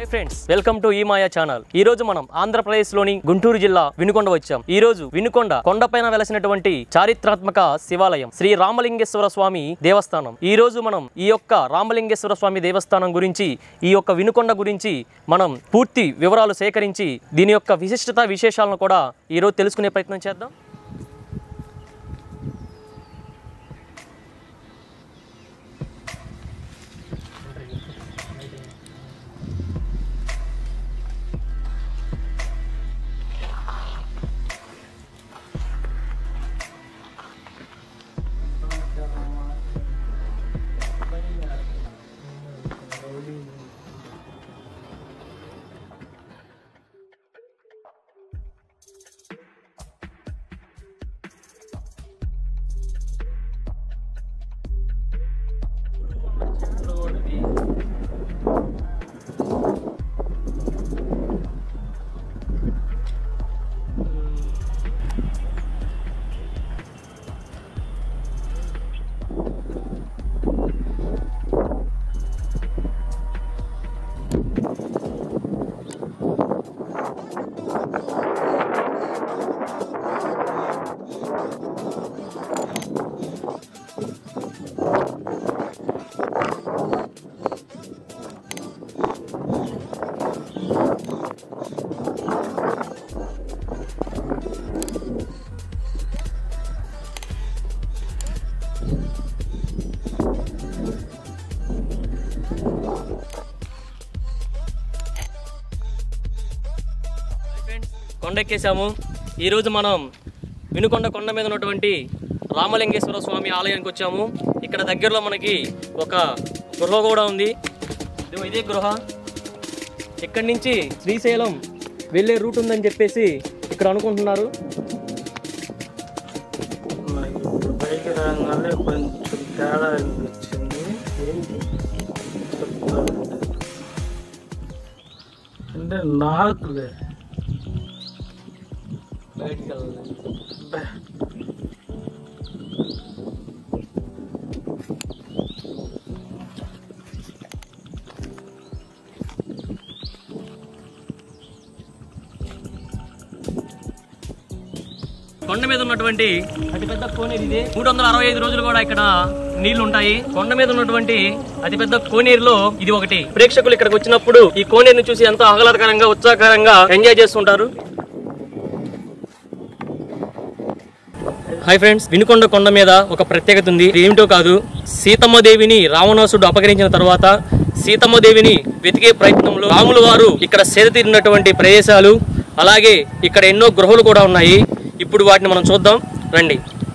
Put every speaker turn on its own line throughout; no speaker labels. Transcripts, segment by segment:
Hi friends welcome to ఈ Maya channel ఈ రోజు మనం ఆంధ్రప్రదేశ్ లోని గుంటూరు జిల్లా వినుకొండ వచ్చాం ఈ రోజు వినుకొండ కొండపైన వెలసినటువంటి చారిత్రాత్మక శివాలయం శ్రీ రామలింగేశ్వర స్వామి దేవస్థానం ఈ రోజు మనం ఈ యొక్క రామలింగేశ్వర స్వామి దేవస్థానం గురించి ఈ యొక్క వినుకొండ గురించి మనం పూర్తి వివరాలు సేకరించి దీని యొక్క విశిష్టత విశేషాలను కూడా ఈ రోజు తెలుసుకునే ప్రయత్నం చేద్దాం ఫ్రెండ్స్ కొండెక్కేసాము ఈరోజు మనం వినుకొండ కొండ మీద ఉన్నటువంటి రామలింగేశ్వర స్వామి ఆలయానికి వచ్చాము ఇక్కడ దగ్గరలో మనకి ఒక గృహ కూడా ఉంది ఇదిగో ఇదే గృహ ఇక్కడి నుంచి శ్రీశైలం వెళ్ళే రూట్ ఉందని చెప్పేసి ఇక్కడ అనుకుంటున్నారు
నాకు బయట రాగానే కొంచెం తేడా అనిపించింది చెప్తాను. అంటే నాకులే
బయటికి వెళ్ళాలి
బే.
కొండ మీద ఉన్నటువంటి అతిపెద్ద కోనేరు ఇది మూడు వందల అరవై ఐదు రోజులు కూడా ఇక్కడ నీళ్లు ఉంటాయి కొండ మీద ఉన్నటువంటి అతిపెద్ద కోనేరులో ఇది ఒకటి ప్రేక్షకులు ఇక్కడికి వచ్చినప్పుడు ఈ కోనేరుని చూసి ఎంతో ఆహ్లాదకరంగా ఉత్సాహకరంగా ఎంజాయ్ చేస్తుంటారు హాయ్ ఫ్రెండ్స్ వినుకొండ కొండ మీద ఒక ప్రత్యేకత ఉంది ఇది ఏమిటో కాదు సీతమ్మ దేవిని రావణాసుడు అపహరించిన తర్వాత సీతమ్మ దేవిని వెతికే ప్రయత్నంలో రాముల వారు ఇక్కడ సేద తీరినటువంటి ప్రదేశాలు అలాగే ఇక్కడ ఎన్నో గృహలు కూడా ఉన్నాయి ఇప్పుడు వాటిని మనం చూద్దాం రండి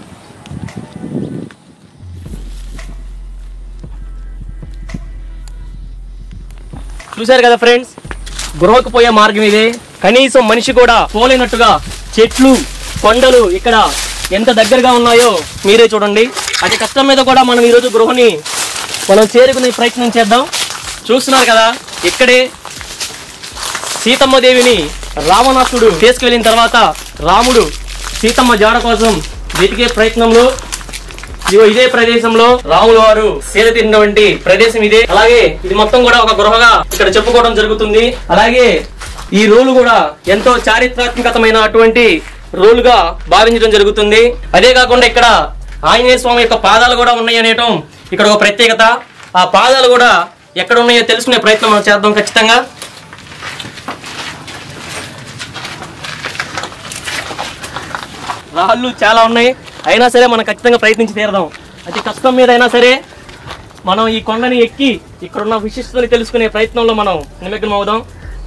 చూశారు కదా ఫ్రెండ్స్ గృహకు పోయే మార్గం ఇదే కనీసం మనిషి కూడా పోలేనట్టుగా చెట్లు కొండలు ఇక్కడ ఎంత దగ్గరగా ఉన్నాయో మీరే చూడండి అతి కష్టం మీద కూడా మనం ఈరోజు గృహని మనం చేరుకునే ప్రయత్నం చేద్దాం చూస్తున్నారు కదా ఇక్కడే సీతమ్మ దేవిని రావణాసుడు తీసుకువెళ్ళిన తర్వాత రాముడు సీతమ్మ జాడ కోసం వెతికే ప్రయత్నంలో ఇదిగో ఇదే ప్రదేశంలో రాముల వారు సేద తీరినటువంటి ప్రదేశం ఇదే అలాగే ఇది మొత్తం కూడా ఒక గృహగా ఇక్కడ చెప్పుకోవడం జరుగుతుంది అలాగే ఈ రోలు కూడా ఎంతో చారిత్రాత్మకతమైన అటువంటి రోలుగా భావించడం జరుగుతుంది అదే కాకుండా ఇక్కడ ఆంజనేయ స్వామి యొక్క పాదాలు కూడా ఉన్నాయి అనేయటం ఇక్కడ ఒక ప్రత్యేకత ఆ పాదాలు కూడా ఎక్కడ ఉన్నాయో తెలుసుకునే ప్రయత్నం మనం చేద్దాం ఖచ్చితంగా రాళ్ళు చాలా ఉన్నాయి అయినా సరే మనం ఖచ్చితంగా ప్రయత్నించి తీరదాం అతి కష్టం మీద అయినా సరే మనం ఈ కొండని ఎక్కి ఇక్కడ ఉన్న విశిష్టతని తెలుసుకునే ప్రయత్నంలో మనం నిమగ్నం అవుదాం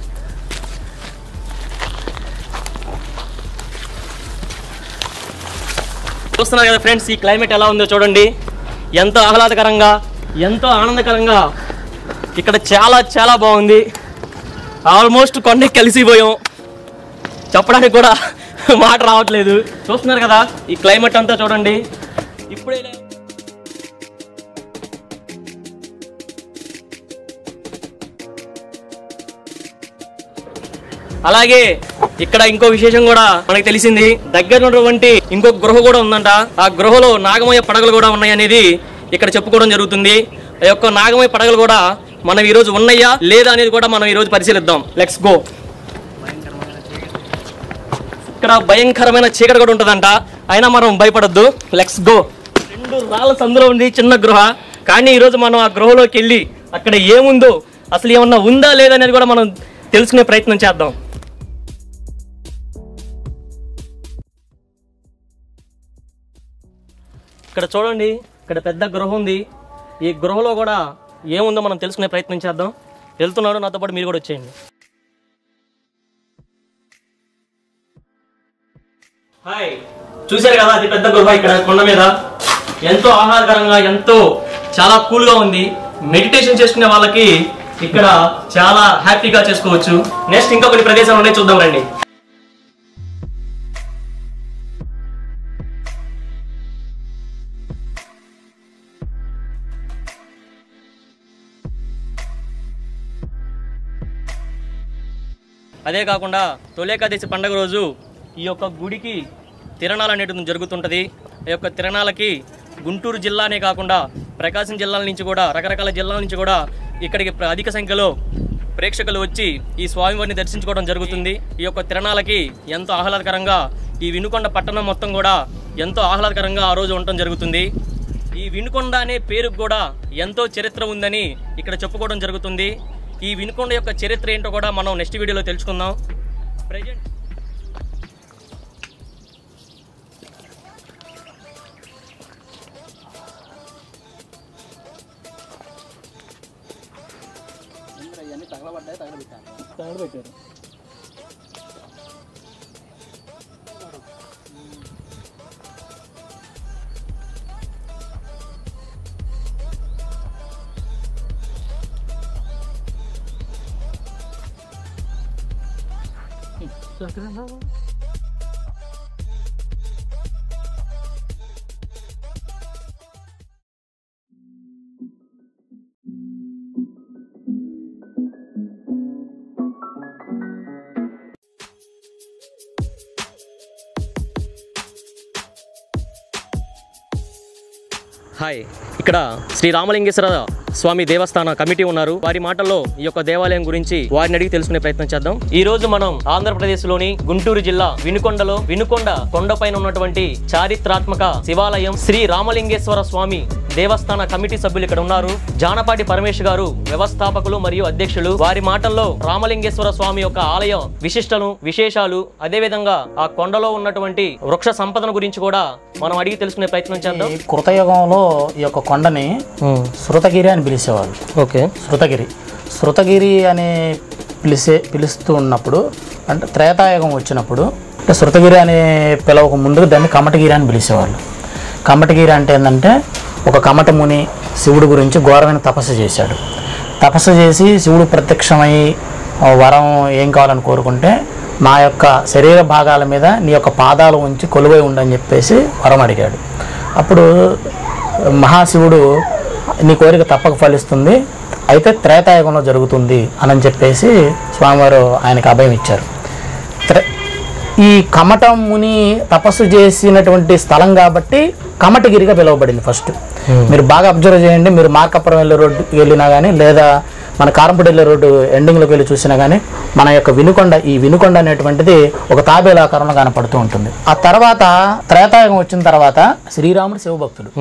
చూస్తున్నారు కదా ఫ్రెండ్స్ ఈ క్లైమేట్ ఎలా ఉందో చూడండి ఎంతో ఆహ్లాదకరంగా ఎంతో ఆనందకరంగా ఇక్కడ చాలా చాలా బాగుంది ఆల్మోస్ట్ కొండకి కలిసిపోయాం చెప్పడానికి కూడా మాట రావట్లేదు చూస్తున్నారు కదా ఈ క్లైమేట్ అంతా చూడండి ఇప్పుడే లే- అలాగే ఇక్కడ ఇంకో విశేషం కూడా మనకి తెలిసింది దగ్గర ఉన్నటువంటి ఇంకొక గృహ కూడా ఉందంట ఆ గృహలో నాగమయ పడగలు కూడా ఉన్నాయి అనేది ఇక్కడ చెప్పుకోవడం జరుగుతుంది ఆ యొక్క నాగమయ పడగలు కూడా మనం ఈ రోజు ఉన్నాయా లేదా అనేది కూడా మనం ఈ రోజు పరిశీలిద్దాం లెట్స్ గో ఇక్కడ భయంకరమైన చీకటి కూడా ఉంటుందంట అయినా మనం భయపడొద్దు లెట్స్ గో రెండు రాళ్ళ సందులో ఉంది చిన్న గృహ కానీ ఈరోజు మనం ఆ గృహలోకి వెళ్ళి అక్కడ ఏముందో అసలు ఏమన్నా ఉందా లేదా అనేది కూడా మనం తెలుసుకునే ప్రయత్నం చేద్దాం ఇక్కడ చూడండి ఇక్కడ పెద్ద గృహ ఉంది ఈ గృహలో కూడా ఏముందో మనం తెలుసుకునే ప్రయత్నం చేద్దాం వెళ్తున్నాడు నాతో పాటు మీరు కూడా వచ్చేయండి హాయ్ చూశారు కదా అది పెద్ద గృహ ఇక్కడ కొండ మీద ఎంతో ఆహ్లాదకరంగా ఎంతో చాలా కూల్ గా ఉంది మెడిటేషన్ చేసుకునే వాళ్ళకి ఇక్కడ చాలా హ్యాపీగా చేసుకోవచ్చు నెక్స్ట్ ఇంకా కొన్ని ప్రదేశాలు ఉన్నాయి చూద్దాం రండి అదే కాకుండా తొలేకాదశి పండగ రోజు ఈ యొక్క గుడికి తిరణాలు అనేటిది జరుగుతుంటుంది ఈ యొక్క తిరణాలకి గుంటూరు జిల్లానే కాకుండా ప్రకాశం జిల్లాల నుంచి కూడా రకరకాల జిల్లాల నుంచి కూడా ఇక్కడికి ప్ర- అధిక సంఖ్యలో ప్రేక్షకులు వచ్చి ఈ స్వామివారిని దర్శించుకోవడం జరుగుతుంది ఈ యొక్క తిరణాలకి ఎంతో ఆహ్లాదకరంగా ఈ వినుకొండ పట్టణం మొత్తం కూడా ఎంతో ఆహ్లాదకరంగా ఆ రోజు ఉండటం జరుగుతుంది ఈ వినుకొండ అనే పేరుకు కూడా ఎంతో చరిత్ర ఉందని ఇక్కడ చెప్పుకోవడం జరుగుతుంది ఈ వినుకొండ యొక్క చరిత్ర ఏంటో కూడా మనం నెక్స్ట్ వీడియోలో తెలుసుకుందాం ప్రజెంట్ హాయ్ ఇక్కడ శ్రీ రామలింగేశ్వర స్వామి దేవస్థాన కమిటీ ఉన్నారు వారి మాటల్లో ఈ యొక్క దేవాలయం గురించి వారిని అడిగి తెలుసుకునే ప్రయత్నం చేద్దాం ఈ రోజు మనం ఆంధ్రప్రదేశ్ లోని గుంటూరు జిల్లా వినుకొండలో వినుకొండ కొండపైన ఉన్నటువంటి చారిత్రాత్మక శివాలయం శ్రీ రామలింగేశ్వర స్వామి దేవస్థాన కమిటీ సభ్యులు ఇక్కడ ఉన్నారు జానపాటి పరమేష్ గారు వ్యవస్థాపకులు మరియు అధ్యక్షులు వారి మాటల్లో రామలింగేశ్వర స్వామి యొక్క ఆలయం విశిష్టలు విశేషాలు అదేవిధంగా ఆ కొండలో ఉన్నటువంటి వృక్ష సంపదన గురించి కూడా మనం అడిగి తెలుసుకునే ప్రయత్నం చేద్దాం
ఈ కృతయుగంలో ఈ యొక్క కొండని శృతగిరి అని పిలిచేవాళ్ళు
ఓకే
శృతగిరి శృతగిరి అని పిలిచే పిలుస్తూ ఉన్నప్పుడు అంటే త్రేతాయుగం వచ్చినప్పుడు అంటే శృతగిరి అని పిలవక ముందుకు దాన్ని కమటగిరి అని పిలిచేవాళ్ళు కమటగిరి అంటే ఏంటంటే ఒక కమట ముని శివుడి గురించి ఘోరమైన తపస్సు చేశాడు తపస్సు చేసి శివుడు ప్రత్యక్షమై ఆ, వరం ఏం కావాలని కోరుకుంటే నా యొక్క శరీర భాగాల మీద నీ యొక్క పాదాలు ఉంచి కొలువై ఉండని చెప్పేసి వరం అడిగాడు అప్పుడు మహాశివుడు నీ కోరిక తప్పక ఫలిస్తుంది అయితే త్రేతాయుగంలో జరుగుతుంది అని చెప్పేసి స్వామివారు ఆయనకు అభయం ఇచ్చారు త్రే ఈ కమటం ముని తపస్సు చేసినటువంటి స్థలం కాబట్టి కమటగిరిగా పిలువబడింది ఫస్ట్ మీరు బాగా అబ్జర్వ్ చేయండి మీరు మార్కాపురం వెళ్ళే రోడ్డు వెళ్ళినా కానీ లేదా మన కారంపూడి వెళ్ళే రోడ్డు ఎండింగ్లోకి వెళ్ళి చూసినా కానీ మన యొక్క వినుకొండ ఈ వినుకొండ అనేటువంటిది ఒక తాబేలాకారంలో కనపడుతూ ఉంటుంది ఆ తర్వాత త్రేతాయుగం వచ్చిన తర్వాత శ్రీరాముడు శివభక్తుడు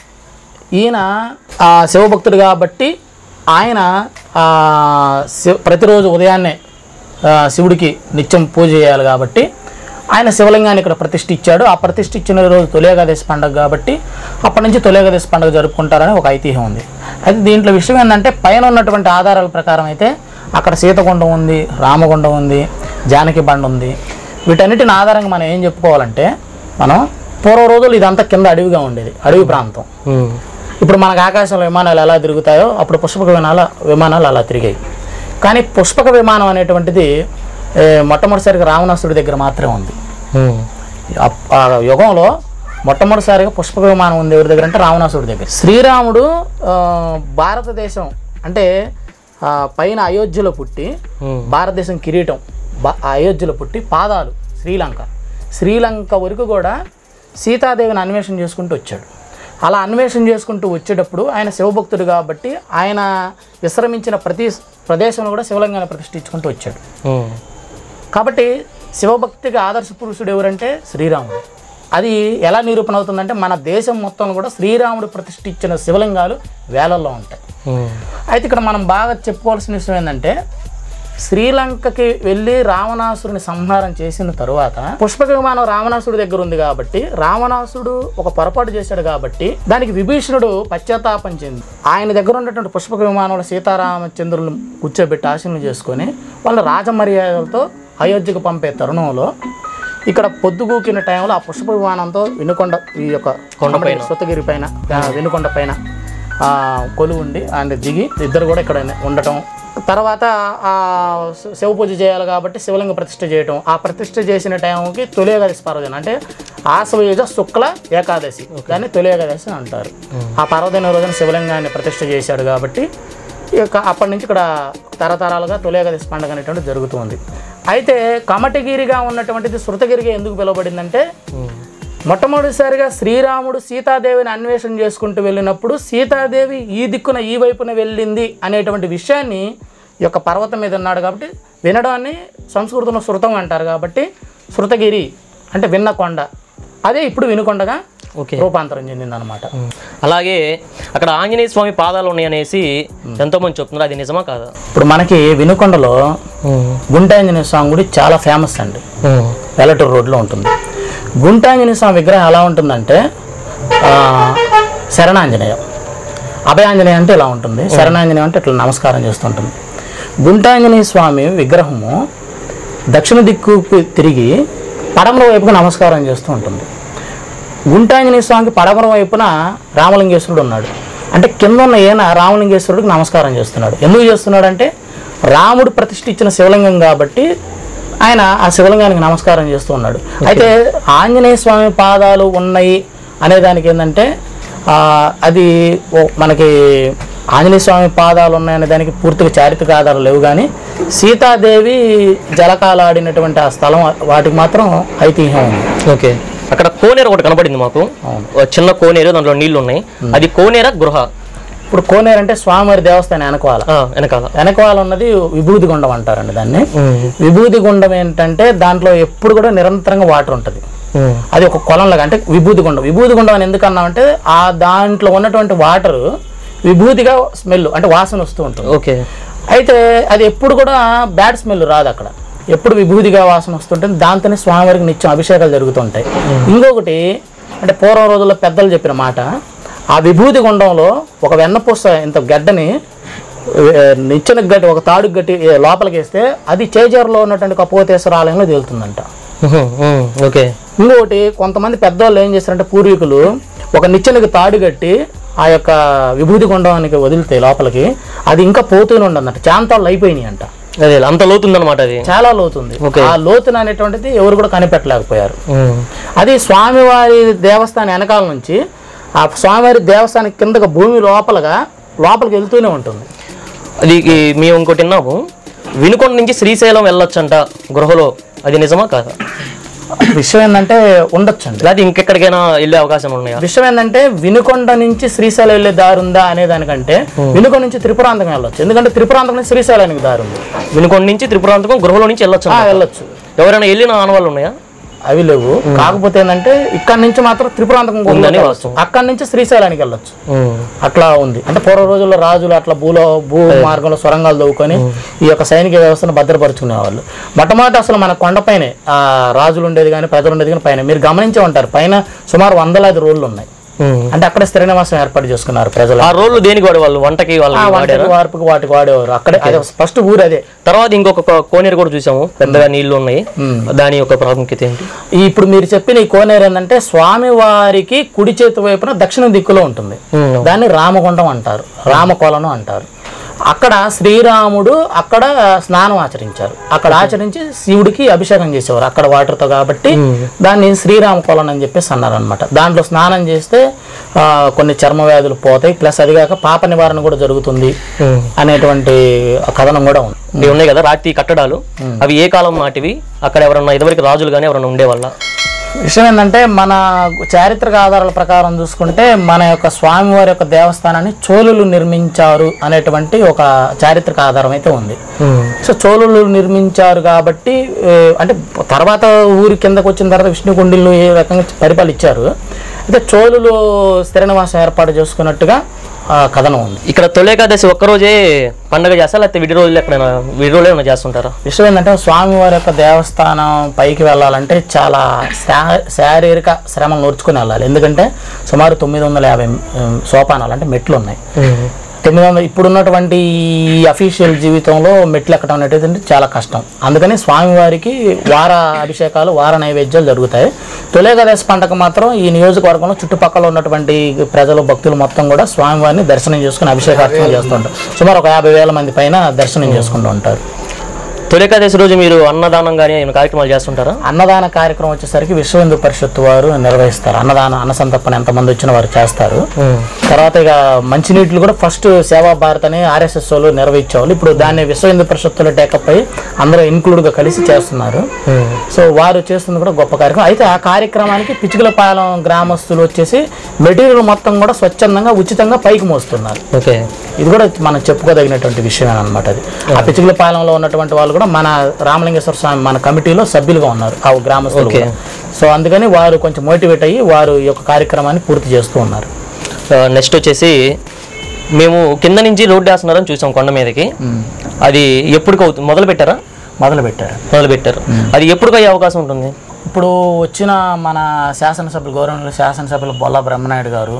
ఈయన ఆ శివభక్తుడు కాబట్టి ఆయన ఆ, శివ ప్రతిరోజు ఉదయాన్నే ఆ, శివుడికి నిత్యం పూజ చేయాలి కాబట్టి ఆయన శివలింగాన్ని ఇక్కడ ప్రతిష్ఠ ఇచ్చాడు ఆ ప్రతిష్ఠ ఇచ్చిన రోజు తొలేకాదశి పండుగ కాబట్టి అప్పటి నుంచి తొలేకాదశి పండుగ జరుపుకుంటారని ఒక ఐతిహ్యం ఉంది అయితే దీంట్లో విషయం ఏంటంటే పైన ఉన్నటువంటి ఆధారాల ప్రకారం అయితే అక్కడ సీతగుండం ఉంది రామగుండం ఉంది జానకి బండ ఉంది వీటన్నిటిని ఆధారంగా మనం ఏం చెప్పుకోవాలంటే మనం పూర్వ రోజులు ఇదంతా కింద అడవిగా ఉండేది అడవి ప్రాంతం ఇప్పుడు మనకు ఆకాశంలో విమానాలు ఎలా తిరుగుతాయో అప్పుడు పుష్పక విమానాల విమానాలు అలా తిరిగాయి కానీ పుష్పక విమానం అనేటువంటిది ఏ, మొట్టమొదటిసారిగా రావణాసుడి దగ్గర మాత్రమే ఉంది ఆ- ఆ యుగంలో మొట్టమొదటిసారిగా పుష్పక విమానం ఉంది ఎవరి దగ్గర అంటే రావణాసుడి దగ్గర శ్రీరాముడు ఆ, భారతదేశం అంటే ఆ, పైన అయోధ్యలో పుట్టి భారతదేశం కిరీటం బా- ఆ అయోధ్యలో పుట్టి పాదాలు శ్రీలంక శ్రీలంక వరకు కూడా సీతాదేవిని అన్వేషణ చేసుకుంటూ వచ్చాడు అలా అన్వేషణ చేసుకుంటూ వచ్చేటప్పుడు ఆయన శివభక్తుడు కాబట్టి ఆయన విశ్రమించిన ప్రతి ప్రదేశంలో కూడా శివలింగాన్ని ప్రతిష్ఠించుకుంటూ వచ్చాడు
ఉమ్.
కాబట్టి శివభక్తికి ఆదర్శ పురుషుడు ఎవరంటే శ్రీరాముడు అది ఎలా నిరూపణ అవుతుందంటే మన దేశం మొత్తం కూడా శ్రీరాముడు ప్రతిష్ఠించిన శివలింగాలు వేలల్లో ఉంటాయి
ఉమ్.
అయితే ఇక్కడ మనం బాగా చెప్పుకోవాల్సిన విషయం ఏంటంటే శ్రీలంకకి వెళ్ళి రావణాసురుని సంహారం చేసిన తరువాత పుష్పక విమానం రావణాసుడి దగ్గర ఉంది కాబట్టి రావణాసుడు ఒక పొరపాటు చేశాడు కాబట్టి దానికి విభీషణుడు పశ్చాత్తాపం చెంది ఆయన దగ్గర ఉన్నటువంటి పుష్పక విమానంలో సీతారామచంద్రులను కూర్చోబెట్టి ఆశీర్వం చేసుకొని వాళ్ళ రాజమర్యాదలతో అయోధ్యకు పంపే తరుణంలో ఇక్కడ పొద్దుగూకిన టైంలో ఆ పుష్ప విమానంతో వినుకొండ ఈ యొక్క కొండపైన సుతగిరి పైన ఆ, వినుకొండ పైన ఆ, కొలువు ఉండి ఆయన దిగి ఇద్దరు కూడా ఇక్కడ ఉండటం తర్వాత ఆ శి- శివ పూజ చేయాలి కాబట్టి శివలింగ ప్రతిష్ఠ చేయటం ఆ ప్రతిష్ఠ చేసిన టైంకి తొలి ఏకాదశి పర్వదినం అంటే ఆశ్వయుజ శుక్ల ఏకాదశి దాన్ని తొలి ఏకాదశి అని అంటారు ఆ పర్వదిన రోజున శివలింగాన్ని ప్రతిష్ఠ చేశాడు కాబట్టి ఇక అప్పటి నుంచి ఇక్కడ తరతరాలుగా తొలి ఏకాదశి పండుగ అనేటువంటి జరుగుతుంది అయితే కమటగిరిగా ఉన్నటువంటిది శృతగిరిగా ఎందుకు పిలువబడిందంటే మొట్టమొదటిసారిగా శ్రీరాముడు సీతాదేవిని అన్వేషణ చేసుకుంటూ వెళ్ళినప్పుడు సీతాదేవి ఈ దిక్కున ఈ వైపున వెళ్ళింది అనేటువంటి విషయాన్ని ఈ యొక్క పర్వతం మీద ఉన్నాడు కాబట్టి వినడాన్ని సంస్కృతంలో శృతం అంటారు కాబట్టి శృతగిరి అంటే విన్న కొండ అదే ఇప్పుడు వినుకొండగా
ఓకే
రూపాంతరం చెందిందనమాట
అలాగే అక్కడ ఆంజనేయ స్వామి పాదాలు ఉన్నాయనేసి ఎంతో మంది చెప్తున్నారు అది నిజమా కాదా
ఇప్పుడు మనకి వినుకొండలో గుంటాంజనేయ స్వామి గుడి చాలా ఫేమస్ అండి వెల్లటూరు రోడ్లో ఉంటుంది గుంటాంజనేయ స్వామి విగ్రహం ఎలా ఉంటుందంటే ఆ, శరణాంజనేయం అభయాంజనేయం అంటే ఇలా ఉంటుంది శరణాంజనేయం అంటే ఇట్లా నమస్కారం చేస్తుంటుంది గుంటాంజనేయ స్వామి విగ్రహము దక్షిణ దిక్కుకు తిరిగి పడమర వైపుకు నమస్కారం చేస్తూ ఉంటుంది గుంటాంజనేయ స్వామికి పడమర వైపున రామలింగేశ్వరుడు ఉన్నాడు అంటే కింద ఉన్న ఈయన రామలింగేశ్వరుడికి నమస్కారం చేస్తున్నాడు ఎందుకు చేస్తున్నాడు అంటే రాముడు ప్రతిష్ఠించిన శివలింగం కాబట్టి ఆయన ఆ శివలింగానికి నమస్కారం చేస్తూ ఉన్నాడు అయితే ఆంజనేయ స్వామి పాదాలు ఉన్నాయి అనే దానికి ఏంటంటే ఆ, అది ఓ- మనకి ఆంజనేయ స్వామి పాదాలు ఉన్నాయనే దానికి పూర్తిగా చారిత్రక ఆధారాలు లేవు కానీ సీతాదేవి జలకాలాడినటువంటి ఆ స్థలం వాటికి మాత్రం ఐతిహ్యం ఉంది
ఓకే అక్కడ కోనేరు ఒకటి కనబడింది మాకు
అవును.
ఓ చిన్న కోనేరు దాంట్లో నీళ్లు ఉన్నాయి అది కోనేర గృహ
ఇప్పుడు కోనేరు అంటే స్వామివారి దేవస్థానం వెనకవాల
ఆ, వెనకాల
వెనకవాల ఉన్నది విభూతి గుండం అంటారండి దాన్ని విభూతి గుండం ఏంటంటే దాంట్లో ఎప్పుడు కూడా నిరంతరంగా వాటర్ ఉంటుంది
ఉమ్.
అది ఒక కొలంలాగా అంటే విభూతి గుండం విభూతి గుండం అని ఎందుకు అన్నామంటే ఆ దాంట్లో ఉన్నటువంటి వాటర్ విభూతిగా స్మెల్ అంటే వాసన వస్తూ ఉంటుంది
ఓకే
అయితే అది ఎప్పుడు కూడా బ్యాడ్ స్మెల్ రాదు అక్కడ ఎప్పుడు విభూతిగా వాసన వస్తుంటుంది దాంతోనే స్వామివారికి నిత్యం అభిషేకాలు జరుగుతుంటాయి ఇంకొకటి అంటే పూర్వం రోజుల్లో పెద్దలు చెప్పిన మాట ఆ విభూతి గుండంలో ఒక వెన్నపూస ఇంత గడ్డని ఏ, నిచ్చెన గడ్డి ఒక తాడు గట్టి ఏ, లోపలికి వేస్తే అది చేజర్లో ఉన్నటువంటి కపోతేశ్వర ఆలయంలో తేలుతుందంట
ఉహు, ఉమ్, ఓకే
ఇంకొకటి కొంతమంది పెద్దవాళ్ళు ఏం చేస్తారంటే పూర్వీకులు ఒక నిచ్చెనకి తాడు కట్టి ఆ యొక్క విభూతి గుండానికి వదిలితే లోపలికి అది ఇంకా పోతూనే ఉండదంట చాంతాళ్ళు అయిపోయినాయి అంట
అదే అంత లోతుందన్నమాట అది
చాలా లోతుంది
Okay.
ఆ లోతున అనేటువంటిది ఎవరు కూడా కనిపెట్టలేకపోయారు
ఉమ్.
అది స్వామివారి దేవస్థానం వెనకాల నుంచి ఆ స్వామివారి దేవస్థానం కిందకు భూమి లోపలగా లోపలికి వెళ్తూనే ఉంటుంది
అది ఈ మేము ఇంకోటి విన్నాము వినుకొండ నుంచి శ్రీశైలం వెళ్ళొచ్చంట గృహలో అది నిజమా కాదా
విషయం ఏంటంటే ఉండొచ్చండి
లేకపోతే ఇంకెక్కడికైనా వెళ్ళే అవకాశం ఉన్నాయా
విషయం ఏంటంటే వినుకొండ నుంచి శ్రీశైలం వెళ్ళే దారి ఉందా అనే దానికంటే వినుకొండ నుంచి త్రిపురాంతకం వెళ్ళొచ్చు ఎందుకంటే త్రిపురాంతకం నుంచి శ్రీశైలానికి దారి ఉంది
వినుకొండ నుంచి త్రిపురాంతకం గృహలో నుంచి వెళ్ళొచ్చు
ఆ, వెళ్ళొచ్చు
ఎవరైనా వెళ్ళిన ఆనవాళ్ళు ఉన్నాయా
అవి లేవు కాకపోతే ఏంటంటే ఇక్కడ నుంచి మాత్రం త్రిపురాంతకం గుడిలోకి
ఉందని
వెళ్ళొచ్చు.
వాస్తవం.
అక్కడి నుంచి శ్రీశైలానికి వెళ్ళొచ్చు
ఉమ్.
అట్లా ఉంది అంటే పూర్వ రోజుల్లో రాజులు అట్లా భూలో భూ మార్గంలో సొరంగాలు తవ్వుకొని ఈ యొక్క సైనిక వ్యవస్థను భద్రపరుచుకునేవాళ్ళు మొట్టమొదటి అసలు మన కొండపైనే ఆ రాజులు ఉండేది కానీ ప్రజలు ఉండేది కానీ పైన మీరు గమనించే ఉంటారు పైన సుమారు వందలాది రోడ్లు ఉన్నాయి
ఉమ్.
అంటే అక్కడ స్థిర నివాసం ఏర్పాటు చేసుకున్నారు ప్రజలు
ఆ రోడ్లు దేనికి వాడేవాళ్ళు వంటకి
ఆ
వాళ్ళకి వాడారా
వంటకి వార్పుకి వాటికి వాడేవారు అక్కడే అదే ఫస్ట్ ఊరు అదే
తర్వాత ఇంకొక కో- కోనేరు కూడా చూసాము పెద్దగా నీళ్లు ఉన్నాయి దాని యొక్క ప్రాముఖ్యత ఏంటి
ఈ ఇప్పుడు మీరు చెప్పిన ఈ కోనేరు ఏంటంటే స్వామి వారికి కుడి చేతి వైపున దక్షిణ దిక్కులో ఉంటుంది
ఉమ్.
దాన్ని రామగుండం అంటారు రామకొలను అంటారు అక్కడ శ్రీరాముడు అక్కడ స్నానం ఆచరించారు అక్కడ ఆచరించి శివుడికి అభిషేకం చేసేవారు అక్కడ వాటర్తో కాబట్టి దాన్ని శ్రీరామ కొలను అని చెప్పేసి అన్నారు అనమాట దాంట్లో స్నానం చేస్తే ఆ, కొన్ని చర్మ వ్యాధులు పోతాయి ప్లస్ అదిగాక పాప నివారణ కూడా జరుగుతుంది
ఉమ్.
అనేటువంటి కథనం కూడా ఉంది
ఇవి ఉన్నాయి కదా రాతి కట్టడాలు అవి ఏ కాలం నాటివి అక్కడ ఎవరన్నా ఇదివరకు రాజులు కానీ ఎవరన్నా ఉండేవాళ్ళ
విషయం ఏంటంటే మన చారిత్రక ఆధారాల ప్రకారం చూసుకుంటే మన యొక్క స్వామివారి యొక్క దేవస్థానాన్ని చోళులు నిర్మించారు అనేటువంటి ఒక చారిత్రక ఆధారం అయితే ఉంది సో చోళులు నిర్మించారు కాబట్టి ఏ, అంటే తర్వాత ఊరి కిందకు వచ్చిన తర్వాత విష్ణుకుండిలు ఏ రకంగా పరిపాలించారు అయితే చోళులు స్థిర నివాసం ఏర్పాటు చేసుకున్నట్టుగా ఆ, కథనం ఉంది
ఇక్కడ తొలేకాదశి ఒక్కరోజే పండగ చేస్తా లేకపోతే విడి రోజులు ఎక్కడైనా విడి రోజులు ఏమైనా చేస్తుంటారా
విషయం ఏంటంటే స్వామివారి యొక్క దేవస్థానం పైకి వెళ్ళాలంటే చాలా శా- శారీరక శ్రమలు నోర్చుకుని వెళ్ళాలి ఎందుకంటే సుమారు తొమ్మిది వందల యాభై ఉమ్, సోపానాలు అంటే మెట్లు ఉన్నాయి తొమ్మిది వందల ఇప్పుడున్నటువంటి ఈ అఫీషియల్ జీవితంలో మెట్లు ఎక్కడం అనేటువంటి చాలా కష్టం అందుకని స్వామివారికి వార అభిషేకాలు వార నైవేద్యాలు జరుగుతాయి తొలేగదేశ పంటకు మాత్రం ఈ నియోజకవర్గంలో చుట్టుపక్కల ఉన్నటువంటి ప్రజలు భక్తులు మొత్తం కూడా స్వామివారిని దర్శనం చేసుకుని అభిషేకార్చన చేస్తుంటారు సుమారు ఒక యాభై వేల మంది పైన దర్శనం చేసుకుంటూ ఉంటారు
తొలేకాదశి రోజు మీరు అన్నదానం కానీ ఏమైనా కార్యక్రమాలు చేస్తుంటారా
అన్నదాన కార్యక్రమం వచ్చేసరికి విశ్వ హిందూ పరిషత్తు వారు నిర్వహిస్తారు అన్నదాన అన్న సంతర్పణ ఎంతమంది వచ్చిన వారు చేస్తారు తర్వాత ఇక మంచినీటిలు కూడా ఫస్ట్ సేవా భారత్ అని ఆర్ఎస్ఎస్ వాళ్ళు నిర్వహించేవాళ్ళు ఇప్పుడు దాన్ని విశ్వ హిందూ పరిషత్తులో టేకప్ అయ్యి అందరూ ఇన్క్లూడ్గా కలిసి చేస్తున్నారు సో వారు చేస్తుంది కూడా గొప్ప కార్యక్రమం అయితే ఆ కార్యక్రమానికి పిచ్చుకలపాలెం గ్రామస్తులు వచ్చేసి మెటీరియల్ మొత్తం కూడా స్వచ్ఛందంగా ఉచితంగా పైకి మోస్తున్నారు
ఓకే
ఇది కూడా మనం చెప్పుకోదగినటువంటి విషయం అనమాట అది ఆ పిచ్చుకలపాలెంలో ఉన్నటువంటి వాళ్ళు కూడా మన రామలింగేశ్వర స్వామి మన కమిటీలో సభ్యులుగా ఉన్నారు ఆ గ్రామస్తులు
Okay.
కూడా. సో అందుకని వారు కొంచెం మోటివేట్ అయ్యి వారు ఈ యొక్క కార్యక్రమాన్ని పూర్తి చేస్తూ ఉన్నారు
నెక్స్ట్ వచ్చేసి మేము కింద నుంచి రోడ్డు వేస్తున్నారని చూసాం కొండ మీదకి అది ఎప్పుడు అవుతుంది మొదలు పెట్టారా
మొదలు పెట్టారు
మొదలు పెట్టారు అది ఎప్పుడు అయ్యే అవకాశం ఉంటుంది
ఇప్పుడు వచ్చిన మన శాసనసభ్యులు గౌరవనీయులు శాసనసభ్యులు బొల్లా బ్రహ్మనాయుడు గారు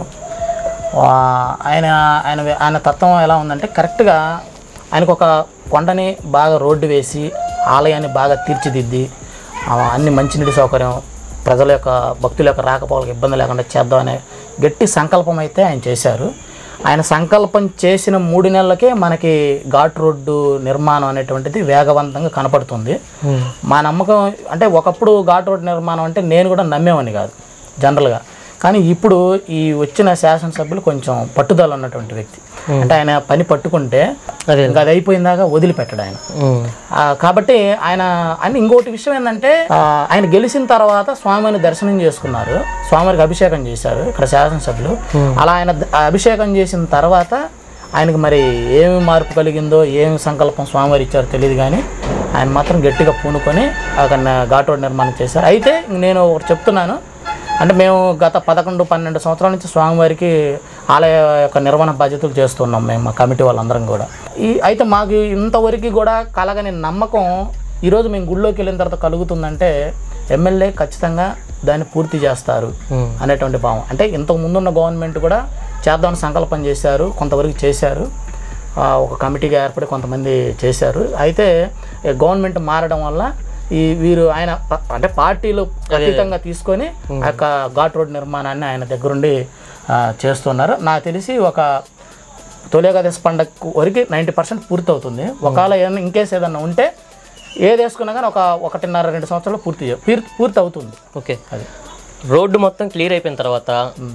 వా- ఆయన ఆయన ఆయన తత్వం ఎలా ఉందంటే కరెక్ట్గా ఆయనకు ఒక కొండని బాగా రోడ్డు వేసి ఆలయాన్ని బాగా తీర్చిదిద్ది ఆ అన్ని మంచినీటి సౌకర్యం ప్రజల యొక్క భక్తుల యొక్క రాకపోకలకు ఇబ్బంది లేకుండా చేద్దామనే గట్టి సంకల్పం అయితే ఆయన చేశారు ఆయన సంకల్పం చేసిన మూడు నెలలకే మనకి ఘాట్ రోడ్డు నిర్మాణం అనేటువంటిది వేగవంతంగా కనపడుతుంది మా నమ్మకం అంటే ఒకప్పుడు ఘాట్ రోడ్డు నిర్మాణం అంటే నేను కూడా నమ్మేవాడిని కాదు జనరల్గా కానీ ఇప్పుడు ఈ వచ్చిన శాసనసభ్యులు కొంచెం పట్టుదల ఉన్నటువంటి వ్యక్తి అంటే ఆయన పని పట్టుకుంటే
అదే
ఇంకా అది అయిపోయిందాక వదిలిపెట్టడు ఆయన ఆ, కాబట్టి ఆయన అని ఇంకోటి విషయం ఏంటంటే ఆ, ఆయన గెలిచిన తర్వాత స్వామిని దర్శనం చేసుకున్నారు స్వామివారికి అభిషేకం చేశారు ఇక్కడ శాసనసభ్యులు అలా ఆయన ద- ఆ అభిషేకం చేసిన తర్వాత ఆయనకు మరి ఏమి మార్పు కలిగిందో ఏమి సంకల్పం స్వామివారు ఇచ్చారో తెలియదు కానీ ఆయన మాత్రం గట్టిగా పూనుకొని అక్కడ ఘాట్ రోడ్ నిర్మాణం చేశారు అయితే నేను ఒకటి చెప్తున్నాను అంటే మేము గత పదకొండు పన్నెండు సంవత్సరాల నుంచి స్వామివారికి ఆలయ యొక్క నిర్వహణ బాధ్యతలు చేస్తున్నాం మేము మా కమిటీ వాళ్ళందరం కూడా ఈ అయితే మాకు ఇంతవరకు కూడా కలగని నమ్మకం ఈరోజు మేము గుళ్ళోకి వెళ్ళిన తర్వాత కలుగుతుందంటే ఎమ్మెల్యే ఖచ్చితంగా దాన్ని పూర్తి చేస్తారు అనేటువంటి భావం అంటే ఇంతకు ముందున్న గవర్నమెంట్ కూడా చేద్దామని సంకల్పం చేశారు కొంతవరకు చేశారు ఆ, ఒక కమిటీగా ఏర్పడి కొంతమంది చేశారు అయితే ఈ గవర్నమెంట్ మారడం వల్ల ఈ వీరు ఆయన ప- అంటే పార్టీలు అతీతంగా తీసుకొని ఆ యొక్క ఘాట్ రోడ్ నిర్మాణాన్ని ఆయన దగ్గరుండి ఆ, చేస్తున్నారు నాకు తెలిసి ఒక తొలి ఏకాదశి పండగ వరకు నైంటీ పర్సెంట్ పూర్తి అవుతుంది ఒకవేళ ఏదైనా ఇంకేస్ ఏదన్నా ఉంటే ఏది వేసుకున్నా కానీ ఒక ఒకటిన్నర రెండు సంవత్సరాలు పూర్తి చే- పూర్తి పూర్తి అవుతుంది
ఓకే
అది
రోడ్డు మొత్తం క్లియర్ అయిపోయిన తర్వాత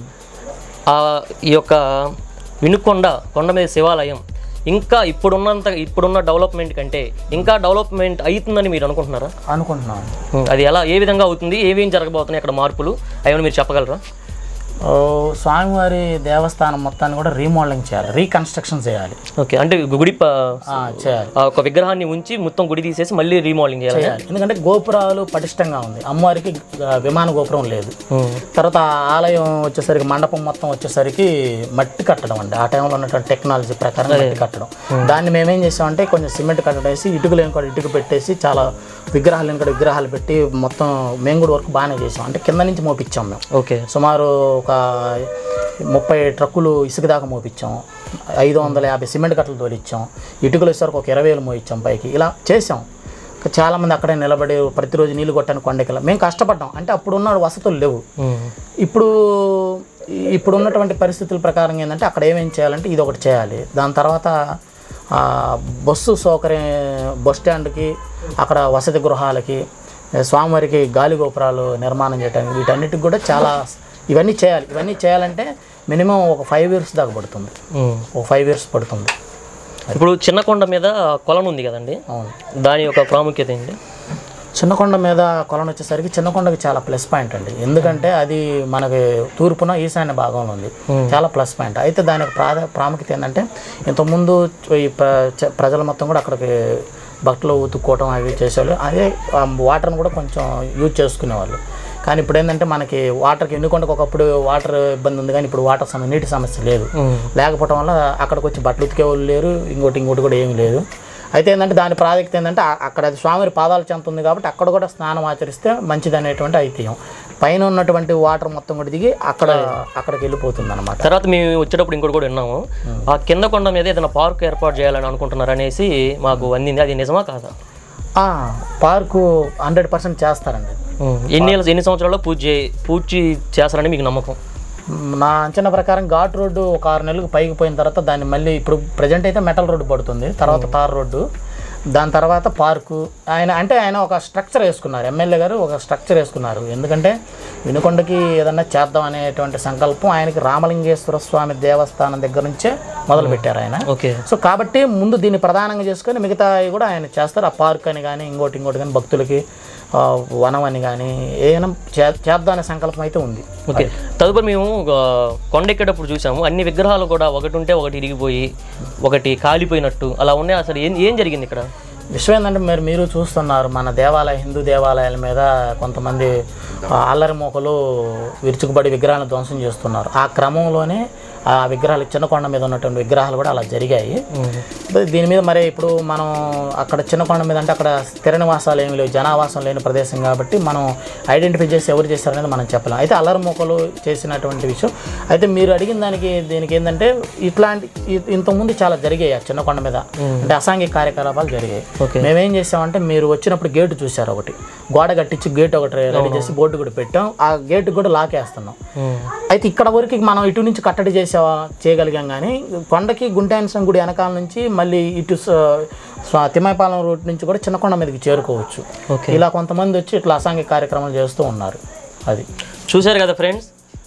ఆ ఈ యొక్క వినుకొండ కొండ మీద శివాలయం ఇంకా ఇప్పుడున్నంత ఇప్పుడున్న డెవలప్మెంట్ కంటే ఇంకా డెవలప్మెంట్ అవుతుందని మీరు అనుకుంటున్నారా
అనుకుంటున్నాను
అది ఎలా ఏ విధంగా అవుతుంది ఏమేం జరగబోతున్నాయి అక్కడ మార్పులు అవి మీరు చెప్పగలరా
ఓ, స్వామివారి దేవస్థానం మొత్తాన్ని కూడా రీమోడలింగ్ చేయాలి రీకన్స్ట్రక్షన్ చేయాలి
ఓకే అంటే గుడి ప-
ఆ, చేయాలి
ఆ ఒక విగ్రహాన్ని ఉంచి మొత్తం గుడి తీసేసి మళ్ళీ రీమోడలింగ్ చేయాలి
చేయాలి ఎందుకంటే గోపురాలు పటిష్టంగా ఉంది అమ్మవారికి ఆ, విమాన గోపురం లేదు తర్వాత ఆ ఆలయం వచ్చేసరికి మండపం మొత్తం వచ్చేసరికి మట్టి కట్టడం అండి ఆ టైంలో ఉన్నటువంటి టెక్నాలజీ ప్రకారం మట్టి కట్టడం దాన్ని మేమేం చేసామంటే కొంచెం సిమెంట్ కట్టడం వేసి ఇటుకలు కూడా ఇటుక పెట్టేసి చాలా విగ్రహాలు కూడా విగ్రహాలు పెట్టి మొత్తం మేము కూడా వర్క్ బాగానే చేసాం అంటే కింద నుంచి మోపించాం మేము
ఓకే
సుమారు ఒక ముప్పై ట్రక్కులు ఇసుక దాకా మోపించాం ఐదు వందల యాభై సిమెంట్ కట్టలు తోలిచ్చాం ఇటుకలు వచ్చేసరికి ఒక ఇరవై వేలు మోయించాం పైకి ఇలా చేసాం ఇంకా చాలామంది అక్కడే నిలబడి ప్రతిరోజు నీళ్ళు కొట్టాను కొండకి మేము కష్టపడ్డాం అంటే అప్పుడున్న వసతులు లేవు ఇప్పుడు ఇప్పుడు ఉన్నటువంటి పరిస్థితుల ప్రకారం ఏంటంటే అక్కడ ఏమేం చేయాలంటే ఇది ఒకటి చేయాలి దాని తర్వాత ఆ, బస్సు సౌకర్యం బస్ స్టాండ్కి అక్కడ వసతి గృహాలకి స్వామివారికి గాలి గోపురాలు నిర్మాణం చేయడానికి వీటన్నిటికి కూడా చాలా ఇవన్నీ చేయాలి ఇవన్నీ చేయాలంటే మినిమం ఒక ఫైవ్ ఇయర్స్ దాకా పడుతుంది ఒక ఫైవ్ ఇయర్స్ పడుతుంది
ఇప్పుడు చిన్న కొండ మీద కొలను ఉంది కదండి
అవును
దాని యొక్క ప్రాముఖ్యత ఏంటి
చిన్నకొండ మీద కొలను వచ్చేసరికి చిన్నకొండకి చాలా ప్లస్ పాయింట్ అండి ఎందుకంటే అది మనకి తూర్పున ఈశాన్య భాగంలో ఉంది చాలా ప్లస్ పాయింట్ అయితే దాని యొక్క ప్రాధ ప్రాముఖ్యత ఏంటంటే ఇంతకుముందు ఈ ప్ర- చ- ప్రజలు మొత్తం కూడా అక్కడికి భక్తులు ఉతుక్కోవటం అవి చేసేవాళ్ళు అదే ఆ వాటర్ని కూడా కొంచెం యూజ్ చేసుకునేవాళ్ళు కానీ ఇప్పుడు ఏంటంటే మనకి వాటర్కి ఎన్నుకొండకు ఒకప్పుడు వాటర్ ఇబ్బంది ఉంది కానీ ఇప్పుడు వాటర్ సమస్య నీటి సమస్య లేదు లేకపోవడం వల్ల అక్కడికి వచ్చి బట్టలు ఉతికే వాళ్ళు లేరు ఇంకోటి ఇంకోటి కూడా ఏమీ లేదు అయితే ఏంటంటే దాని ప్రాజెక్ట్ ఏంటంటే ఆ- అక్కడ అది స్వామి పాదాల చెంత ఉంది కాబట్టి అక్కడ కూడా స్నానం ఆచరిస్తే మంచిది అనేటువంటి ఐతిహ్యం పైన ఉన్నటువంటి వాటర్ మొత్తం కూడా దిగి అక్కడ అక్కడికి వెళ్ళిపోతుంది అనమాట
తర్వాత మేము వచ్చేటప్పుడు ఇంకోటి కూడా విన్నాము ఆ కింద కొండ మీద ఏదైనా పార్క్ ఏర్పాటు చేయాలని అనుకుంటున్నారు అనేసి మాకు అందింది అది నిజమా కాదా
పార్కు హండ్రెడ్ పర్సెంట్ చేస్తారండి
ఎన్ని ఏళ్ళ- ఎన్ని సంవత్సరాల్లో పూజ చే- పూర్తి చేస్తారని మీకు నమ్మకం
నా అంచనా ప్రకారం ఘాట్ రోడ్డు ఒక ఆరు నెలలకు పైకి పోయిన తర్వాత దాన్ని మళ్ళీ ఇప్పుడు ప్రజెంట్ అయితే మెటల్ రోడ్డు పడుతుంది తర్వాత తార్ రోడ్డు దాని తర్వాత పార్కు ఆయన అంటే ఆయన ఒక స్ట్రక్చర్ వేసుకున్నారు ఎమ్మెల్యే గారు ఒక స్ట్రక్చర్ వేసుకున్నారు ఎందుకంటే వినుకొండకి ఏదన్నా చేద్దాం అనేటువంటి సంకల్పం ఆయనకి రామలింగేశ్వర స్వామి దేవస్థానం దగ్గర నుంచే మొదలు పెట్టారు ఆయన
ఓకే
సో కాబట్టి ముందు దీన్ని ప్రధానంగా చేసుకొని మిగతా కూడా ఆయన చేస్తారు ఆ పార్క్ అని కానీ ఇంకోటి ఇంకోటి కానీ భక్తులకి ఆ, వనం అని కానీ ఏదైనా చే- చేద్దాం అనే సంకల్పం అయితే ఉంది
ఓకే తదుపరి మేము ఒక కొండ ఎక్కేటప్పుడు చూసాము అన్ని విగ్రహాలు కూడా ఒకటి ఉంటే ఒకటి ఇరిగిపోయి ఒకటి కాలిపోయినట్టు అలా ఉన్నాయి అసలు ఏం ఏం జరిగింది ఇక్కడ
విషయం ఏంటంటే మీరు మీరు చూస్తున్నారు మన దేవాలయ హిందూ దేవాలయాల మీద కొంతమంది ఆ, అల్లరి మోకలు విరుచుకుబడి విగ్రహాలను ధ్వంసం చేస్తున్నారు ఆ క్రమంలోనే ఆ విగ్రహాలు చిన్న కొండ మీద ఉన్నటువంటి విగ్రహాలు కూడా అలా జరిగాయి దీని మీద మరి ఇప్పుడు మనం అక్కడ చిన్న కొండ మీద అంటే అక్కడ స్థిర నివాసాలు ఏమి లేవు జనావాసం లేని ప్రదేశం కాబట్టి మనం ఐడెంటిఫై చేసి ఎవరు చేశారనేది మనం చెప్పలేం అయితే అల్లరి మోకలు చేసినటువంటి విషయం అయితే మీరు అడిగిన దానికి దీనికి ఏంటంటే ఇట్లాంటి ఇ- ఇంతకుముందు చాలా జరిగాయి ఆ చిన్న కొండ మీద అంటే అసాంఘిక కార్యకలాపాలు జరిగాయి
ఓకే
మేమేం చేసామంటే మీరు వచ్చినప్పుడు గేటు చూసారు ఒకటి గోడ కట్టించి గేట్ ఒకటి రెడీ చేసి బోర్డు కూడా పెట్టాం ఆ గేట్ కూడా లాకేస్తున్నాం అయితే ఇక్కడ వరకు మనం ఇటు నుంచి కట్టడి చేసే చేయగలిగాం కానీ కొండకి గుంటాయనసం గుడి వెనకాల నుంచి మళ్ళీ ఇటు స- స్వ- తిమ్మాయిపాలెం రూట్ నుంచి కూడా చిన్నకొండ మీదకి చేరుకోవచ్చు
ఓకే
ఇలా కొంతమంది వచ్చి ఇట్లా అసాంఘిక కార్యక్రమాలు చేస్తూ ఉన్నారు అది
చూశారు కదా ఫ్రెండ్స్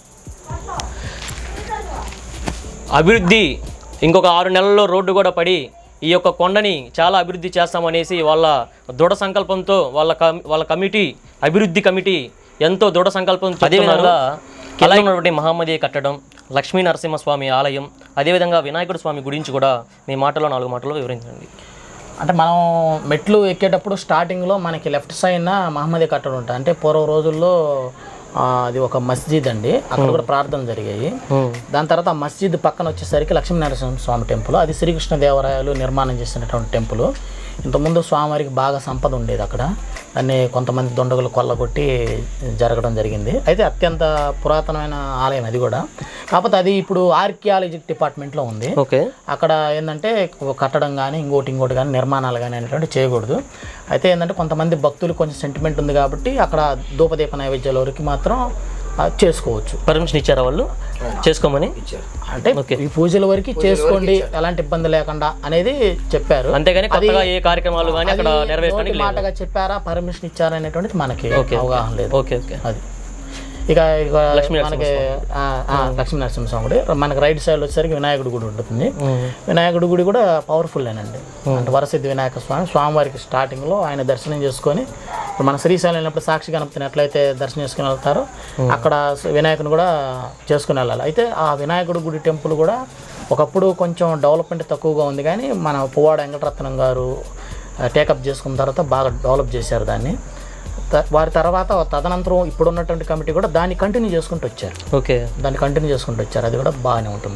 అభివృద్ధి ఇంకొక ఆరు నెలల్లో రోడ్డు కూడా పడి ఈ యొక్క కొండని చాలా అభివృద్ధి చేస్తామనేసి వాళ్ళ దృఢ సంకల్పంతో వాళ్ళ కమి- వాళ్ళ కమిటీ అభివృద్ధి కమిటీ ఎంతో దృఢ సంకల్పం అదేవిధంగా కింద ఉన్నటువంటి మహమ్మదీయ కట్టడం లక్ష్మీ నరసింహస్వామి ఆలయం అదేవిధంగా వినాయకుడు స్వామి గురించి కూడా మీ మాటలో నాలుగు మాటల్లో వివరించండి
అంటే మనం మెట్లు ఎక్కేటప్పుడు స్టార్టింగ్లో మనకి లెఫ్ట్ సైడ్న మహమ్మదీ కట్టడం ఉంటుంది అంటే పూర్వ రోజుల్లో ఆ, అది ఒక మస్జిద్ అండి అక్కడ కూడా ప్రార్థనలు జరిగాయి దాని తర్వాత ఆ మస్జిద్ పక్కన వచ్చేసరికి లక్ష్మీనరసింహ స్వామి టెంపుల్ అది శ్రీకృష్ణ దేవరాయలు నిర్మాణం చేసినటువంటి టెంపుల్ ఇంతకుముందు స్వామివారికి బాగా సంపద ఉండేది అక్కడ దాన్ని కొంతమంది దొండగులు కొల్లగొట్టి జరగడం జరిగింది అయితే అత్యంత పురాతనమైన ఆలయం అది కూడా కాకపోతే అది ఇప్పుడు ఆర్కియాలజీ డిపార్ట్మెంట్లో ఉంది
ఓకే
అక్కడ ఏంటంటే కట్టడం కానీ ఇంకోటి ఇంకోటి కానీ నిర్మాణాలు కానీ అనేటువంటి చేయకూడదు అయితే ఏంటంటే కొంతమంది భక్తులు కొంచెం సెంటిమెంట్ ఉంది కాబట్టి అక్కడ ధూపదీప నైవేద్యాల వరకు మాత్రం ఆ, చేసుకోవచ్చు
పర్మిషన్ ఇచ్చారా వాళ్ళు చేసుకోమని
అంటే ఈ పూజల వరకు చేసుకోండి ఎలాంటి ఇబ్బంది లేకుండా అనేది చెప్పారు
అంతేగాని కొత్తగా ఏ కార్యక్రమాలు కానీ అక్కడ
అది
నెరవేర్చడానికి
నోటి మాటగా చెప్పారా పర్మిషన్ ఇచ్చారా అనేటువంటిది మనకి అవగాహన లేదు
ఓకే ఓకే
అది ఇక ఇక మనకి ఆ, ఆ, లక్ష్మీ నరసింహస్వామి గుడి మనకి రైట్ సైడ్ వచ్చేసరికి వినాయకుడి గుడి ఉంటుంది వినాయకుడి గుడి కూడా పవర్ఫుల్ ఏనండి అంటే వరసిద్ధి వినాయక స్వామి స్వామివారికి స్టార్టింగ్లో ఆయన దర్శనం చేసుకొని ఇప్పుడు మన శ్రీశైలం వెళ్ళినప్పుడు సాక్షి గణపతిని ఎట్లయితే దర్శనం చేసుకుని వెళ్తారో అక్కడ వినాయకుని కూడా చేసుకుని వెళ్ళాలి అయితే ఆ వినాయకుడి గుడి టెంపుల్ కూడా ఒకప్పుడు కొంచెం డెవలప్మెంట్ తక్కువగా ఉంది కానీ మన పువ్వాడ వెంకటరత్నం గారు టేకప్ చేసుకున్న తర్వాత బాగా డెవలప్ చేశారు దాన్ని త- వారి తర్వాత తదనంతరం ఇప్పుడు ఉన్నటువంటి కమిటీ కూడా దాన్ని కంటిన్యూ చేసుకుంటూ వచ్చారు
ఓకే
దాన్ని కంటిన్యూ చేసుకుంటూ వచ్చారు అది కూడా బాగానే ఉంటుంది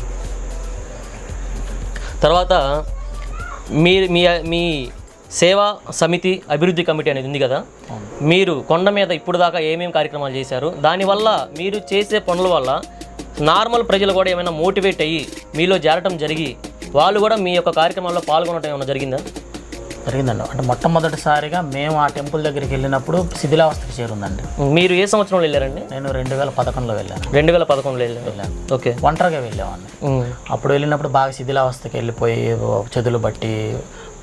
తర్వాత మీ మీ మీ సేవా సమితి అభివృద్ధి కమిటీ అనేది ఉంది కదా మీరు కొండ మీద ఇప్పుడు దాకా ఏమేమి కార్యక్రమాలు చేశారు దానివల్ల మీరు చేసే పనుల వల్ల నార్మల్ ప్రజలు కూడా ఏమైనా మోటివేట్ అయ్యి మీలో చేరటం జరిగి వాళ్ళు కూడా మీ యొక్క కార్యక్రమాల్లో పాల్గొనడం ఏమైనా జరిగిందా
జరిగిందండి అంటే మొట్టమొదటిసారిగా మేము ఆ టెంపుల్ దగ్గరికి వెళ్ళినప్పుడు శిథిలావస్థకి చేరుందండి
మీరు ఏ సంవత్సరంలో వెళ్ళారండి
నేను రెండు వేల పదకొండులో వెళ్ళాను
రెండు వేల పదకొండులో వెళ్ళారు ఓకే
ఒంటరిగా వెళ్ళేవాడిని అప్పుడు వెళ్ళినప్పుడు బాగా శిథిలావస్థకి వెళ్ళిపోయి చెదులు బట్టి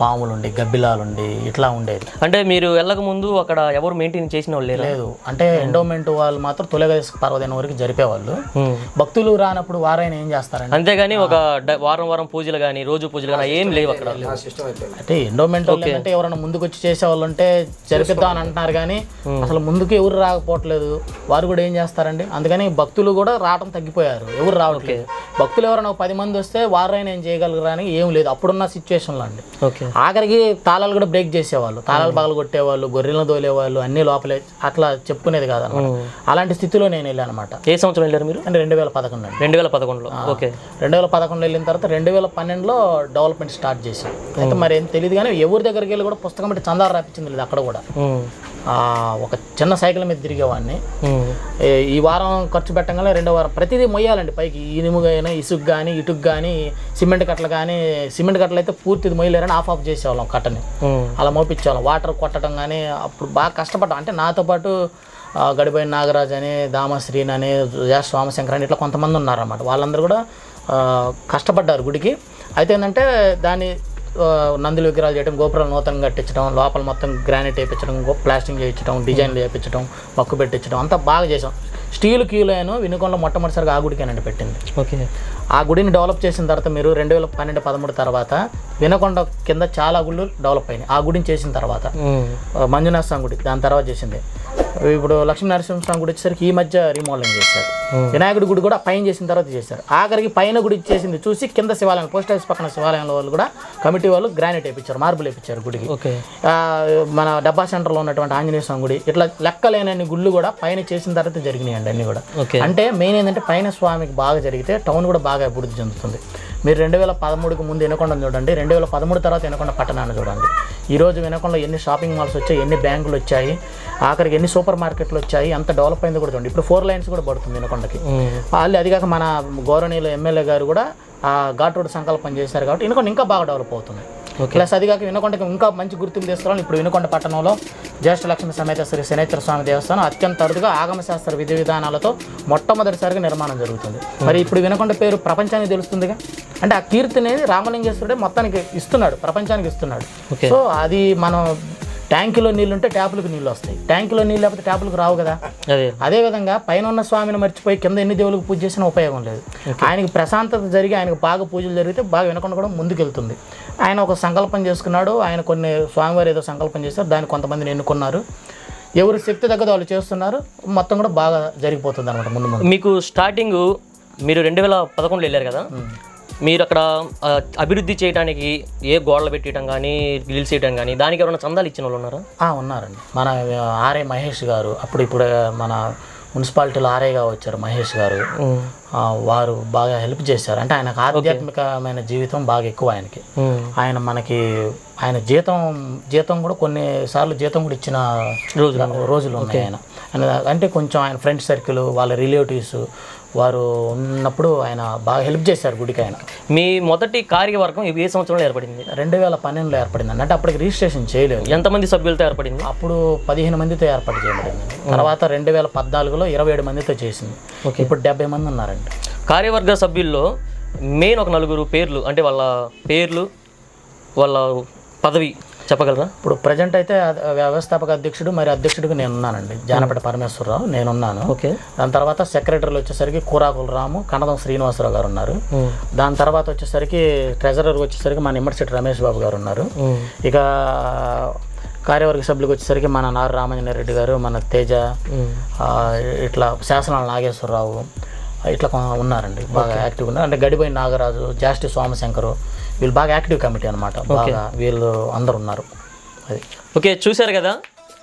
పాములు ఉండి గబ్బిలాలు ఉండి ఇట్లా ఉండేది
అంటే మీరు వెళ్ళక ముందు అక్కడ ఎవరు మెయింటైన్ చేసిన వాళ్ళు లేరా
లేదు అంటే ఎండోమెంట్ వాళ్ళు మాత్రం తొలగేసి పర్వదినం వరకు జరిపేవాళ్ళు
ఉమ్.
భక్తులు రానప్పుడు వారైనా ఏం చేస్తారంటే
అంతేగాని ఒక డ- వారం వారం పూజలు కానీ రోజు పూజలు కానీ ఏం లేవు అక్కడ
అంటే ఎండోమెంట్ వాళ్ళు ఏంటంటే ఎవరైనా ముందుకు వచ్చి చేసే వాళ్ళు ఉంటే జరిపిద్దాం అని అంటున్నారు కానీ అసలు ముందుకు ఎవరు రాకపోవట్లేదు వారు కూడా ఏం చేస్తారండి అందుకని భక్తులు కూడా రావడం తగ్గిపోయారు ఎవరు రావట్లేదు భక్తులు ఎవరైనా ఒక పది మంది వస్తే వారైనా ఏం చేయగలరా అని ఏం లేదు అప్పుడున్న సిచ్యువేషన్లో అండి
ఓకే
ఆఖరికి తాళాలు కూడా బ్రేక్ చేసేవాళ్ళు తాళాలు పగలు కొట్టేవాళ్ళు గొర్రెలను తోలేవాళ్ళు అన్ని లోపలే అట్లా చెప్పుకునేది కాదన్నమాట అలాంటి స్థితిలో నేను వెళ్ళాను అనమాట
ఏ సంవత్సరం వెళ్ళారు మీరు
అంటే రెండు వేల పదకొండు అండి
రెండు వేల పదకొండులో ఓకే
రెండు వేల పదకొండు వెళ్ళిన తర్వాత రెండు వేల పన్నెండులో డెవలప్మెంట్ స్టార్ట్ చేశాం అయితే మరి ఏం తెలియదు కానీ ఎవరి దగ్గరికి వెళ్ళి కూడా పుస్తకం పెట్టి చందాలు రాపించింది లేదు అక్కడ కూడా
ఉమ్.
ఆ, ఒక చిన్న సైకిల్ మీద తిరిగేవాడిని
ఉమ్.
ఏ- ఈ వారం ఖర్చు పెట్టగానే రెండో వారం ప్రతిదీ మొయ్యాలండి పైకి ఇనుము కానీ ఇసుక కానీ ఇటుకు కానీ సిమెంట్ కట్టలు కానీ సిమెంట్ కట్టలు అయితే పూర్తిది మొయ్యలేరని ఆఫ్ ఆఫ్ చేసేవాళ్ళం కట్టని
ఉమ్.
అలా మోపించేవాళ్ళం వాటర్ కొట్టడం కానీ అప్పుడు బాగా కష్టపడ్డాం అంటే నాతో పాటు ఆ, గడిపోయిన నాగరాజ్ అని దామశ్రీని అని జయ సోమశంకర్ అని ఇట్లా కొంతమంది ఉన్నారన్నమాట వాళ్ళందరూ కూడా ఆ, కష్టపడ్డారు గుడికి అయితే ఏంటంటే దాన్ని ఆ, నందుల విగ్రహాలు చేయడం గోపురాలు నూతనంగా కట్టించడం లోపల మొత్తం గ్రానైట్ వేయించడం ప్లాస్టింగ్ చేయించడం డిజైన్లు చేయించడం మక్కు పెట్టించడం అంతా బాగా చేసాం స్టీల్ క్యూలైన వినుకొండలో మొట్టమొదటిసారిగా ఆ గుడికేనండి పెట్టింది
ఓకే
ఆ గుడిని డెవలప్ చేసిన తర్వాత మీరు రెండు వేల పన్నెండు పదమూడు తర్వాత వినకొండ కింద చాలా గుళ్ళు డెవలప్ అయినాయి ఆ గుడిని చేసిన తర్వాత
ఉమ్.
ఆ, మంజునాథ స్వామి గుడి దాని తర్వాత చేసింది ఇప్పుడు లక్ష్మీ నరసింహ స్వామి గుడి వచ్చేసరికి ఈ మధ్య రీమోడలింగ్ చేశారు వినాయకుడి గుడి కూడా పైన చేసిన తర్వాత చేశారు ఆఖరికి పైన గుడి చేసింది చూసి కింద శివాలయం పోస్ట్ ఆఫీస్ పక్కన శివాలయంలో వాళ్ళు కూడా కమిటీ వాళ్ళు గ్రానైట్ వేయించారు మార్బుల్ వేయించారు గుడికి
ఓకే
ఆ, మన డబ్బా సెంటర్లో ఉన్నటువంటి ఆంజనేయ స్వామి గుడి ఇట్లా లెక్కలేనన్ని గుళ్ళు కూడా పైన చేసిన తర్వాత జరిగినాయండి అన్ని కూడా
ఓకే
అంటే మెయిన్ ఏంటంటే పైన స్వామికి బాగా జరిగితే టౌన్ కూడా బాగా అభివృద్ధి చెందుతుంది మీరు రెండు వేల పదమూడుకి ముందు వినకొండను చూడండి రెండు వేల పదమూడు తర్వాత వినకొండ పట్టణాన్ని చూడండి ఈ రోజు వినకొండలో ఎన్ని షాపింగ్ మాల్స్ వచ్చాయి ఎన్ని బ్యాంకులు వచ్చాయి ఆఖరికి ఎన్ని సూపర్ మార్కెట్లు వచ్చాయి ఎంత డెవలప్ అయింది కూడా చూడండి ఇప్పుడు ఫోర్ లైన్స్ కూడా పడుతుంది వినకొండకి
ఉమ్.
వాళ్ళు అది కాక మన గౌరవనీయులు ఎమ్మెల్యే గారు కూడా ఆ ఘాట్ రోడ్ సంకల్పం చేశారు కాబట్టి వినకొండ ఇంకా బాగా డెవలప్ అవుతుంది
ఓకే.
ప్లస్ అది కాక వినకొండకి ఇంకా మంచి గుర్తింపు తీసుకురావాలి ఇప్పుడు వినకొండ పట్టణంలో జ్యేష్ఠ లక్ష్మి సమేత శ్రీ శనేశ్వర స్వామి దేవస్థానం అత్యంత అరుదుగా ఆగమ శాస్త్ర విధి విధానాలతో మొట్టమొదటిసారిగా నిర్మాణం జరుగుతుంది మరి ఇప్పుడు వినకొండ పేరు ప్రపంచానికి తెలుస్తుందిగా అంటే ఆ కీర్తిని రామలింగేశ్వరుడే మొత్తానికి ఇస్తున్నాడు ప్రపంచానికి ఇస్తున్నాడు
ఓకే.
సో అది మనం ట్యాంకులో నీళ్ళు ఉంటే ట్యాపులకు నీళ్ళు వస్తాయి ట్యాంకులో నీళ్ళు లేకపోతే ట్యాపులకు రావు కదా
అదే
అదేవిధంగా పైన ఉన్న స్వామిని మర్చిపోయి కింద ఎన్ని దేవులకు పూజ చేసినా ఉపయోగం లేదు ఆయనకి ప్రశాంతత జరిగి ఆయనకు బాగా పూజలు జరిగితే బాగా వినకుండా కూడా ముందుకెళ్తుంది ఆయన ఒక సంకల్పం చేసుకున్నాడు ఆయన కొన్ని స్వామివారు ఏదో సంకల్పం చేశారు దాన్ని కొంతమందిని ఎన్నుకున్నారు ఎవరి శక్తి తగ్గదు వాళ్ళు చేస్తున్నారు మొత్తం కూడా బాగా జరిగిపోతుంది అనమాట ముందు ముందు
మీకు స్టార్టింగ్ మీరు రెండు వేల పదకొండులో వెళ్ళారు కదా మీరు అక్కడ ఆ, అభివృద్ధి చేయడానికి ఏ గోడలు పెట్టడం కానీ గిల్స్ చేయడం కానీ దానికి ఎవరైనా చందాలు ఇచ్చిన వాళ్ళు ఉన్నారా
ఆ, ఉన్నారండి మన ఆర్ఏ మహేష్ గారు అప్పుడు ఇప్పుడు మన మున్సిపాలిటీలో ఆర్ఏగా వచ్చారు మహేష్ గారు ఆ, వారు బాగా హెల్ప్ చేశారు అంటే ఆయనకు ఆధ్యాత్మికమైన జీవితం బాగా ఎక్కువ ఆయనకి
ఉమ్.
ఆయన మనకి ఆయన జీతం జీతం కూడా కొన్నిసార్లు జీతం కూడా ఇచ్చిన రోజులు రోజులు ఉన్నాయి ఆయన ఆయన- అంటే కొంచెం ఆయన ఫ్రెండ్ సర్కిల్ వాళ్ళ రిలేటివ్స్ వారు ఉన్నప్పుడు ఆయన బాగా హెల్ప్ చేశారు గుడికి ఆయన
మీ మొదటి కార్యవర్గం ఏ సంవత్సరంలో ఏర్పడింది
రెండు వేల పన్నెండులో ఏర్పడింది అంటే అప్పటికి రిజిస్ట్రేషన్ చేయలేదు
ఎంతమంది సభ్యులతో ఏర్పడింది
అప్పుడు పదిహేను మందితో ఏర్పాటు చేయబడింది తర్వాత రెండు వేల పద్నాలుగులో ఇరవై ఏడు మందితో చేసింది ఇప్పుడు డెబ్బై మంది ఉన్నారండి
కార్యవర్గ సభ్యుల్లో మెయిన్ ఒక నలుగురు పేర్లు అంటే వాళ్ళ పేర్లు వాళ్ళ పదవి చెప్పగలరా
ఇప్పుడు ప్రజెంట్ అయితే అద- వ్యవస్థాపక అధ్యక్షుడు మరి అధ్యక్షుడికి నేను ఉన్నానండి జానపేట పరమేశ్వరరావు నేనున్నాను
ఓకే
దాని తర్వాత సెక్రటరీలు వచ్చేసరికి కూరాకుల రాము కనదం శ్రీనివాసరావు గారు ఉన్నారు దాని తర్వాత వచ్చేసరికి ట్రెజరర్ వచ్చేసరికి మన ఇమ్మడిశెట్టి రమేష్ బాబు గారు ఉన్నారు ఇక కార్యవర్గ సభ్యులకు వచ్చేసరికి మన నారు రామంజన రెడ్డి గారు మన తేజ ఆ, ఇట్లా శాసనాల నాగేశ్వరరావు ఇట్లా కొ- ఉన్నారండి బాగా యాక్టివ్ ఉన్నారు అంటే గడిపోయిన నాగరాజు జాస్టి సోమశంకరు వీళ్ళు బాగా యాక్టివ్ కమిటీ అనమాట బాగా వీళ్ళు అందరు ఉన్నారు అది
ఓకే చూశారు కదా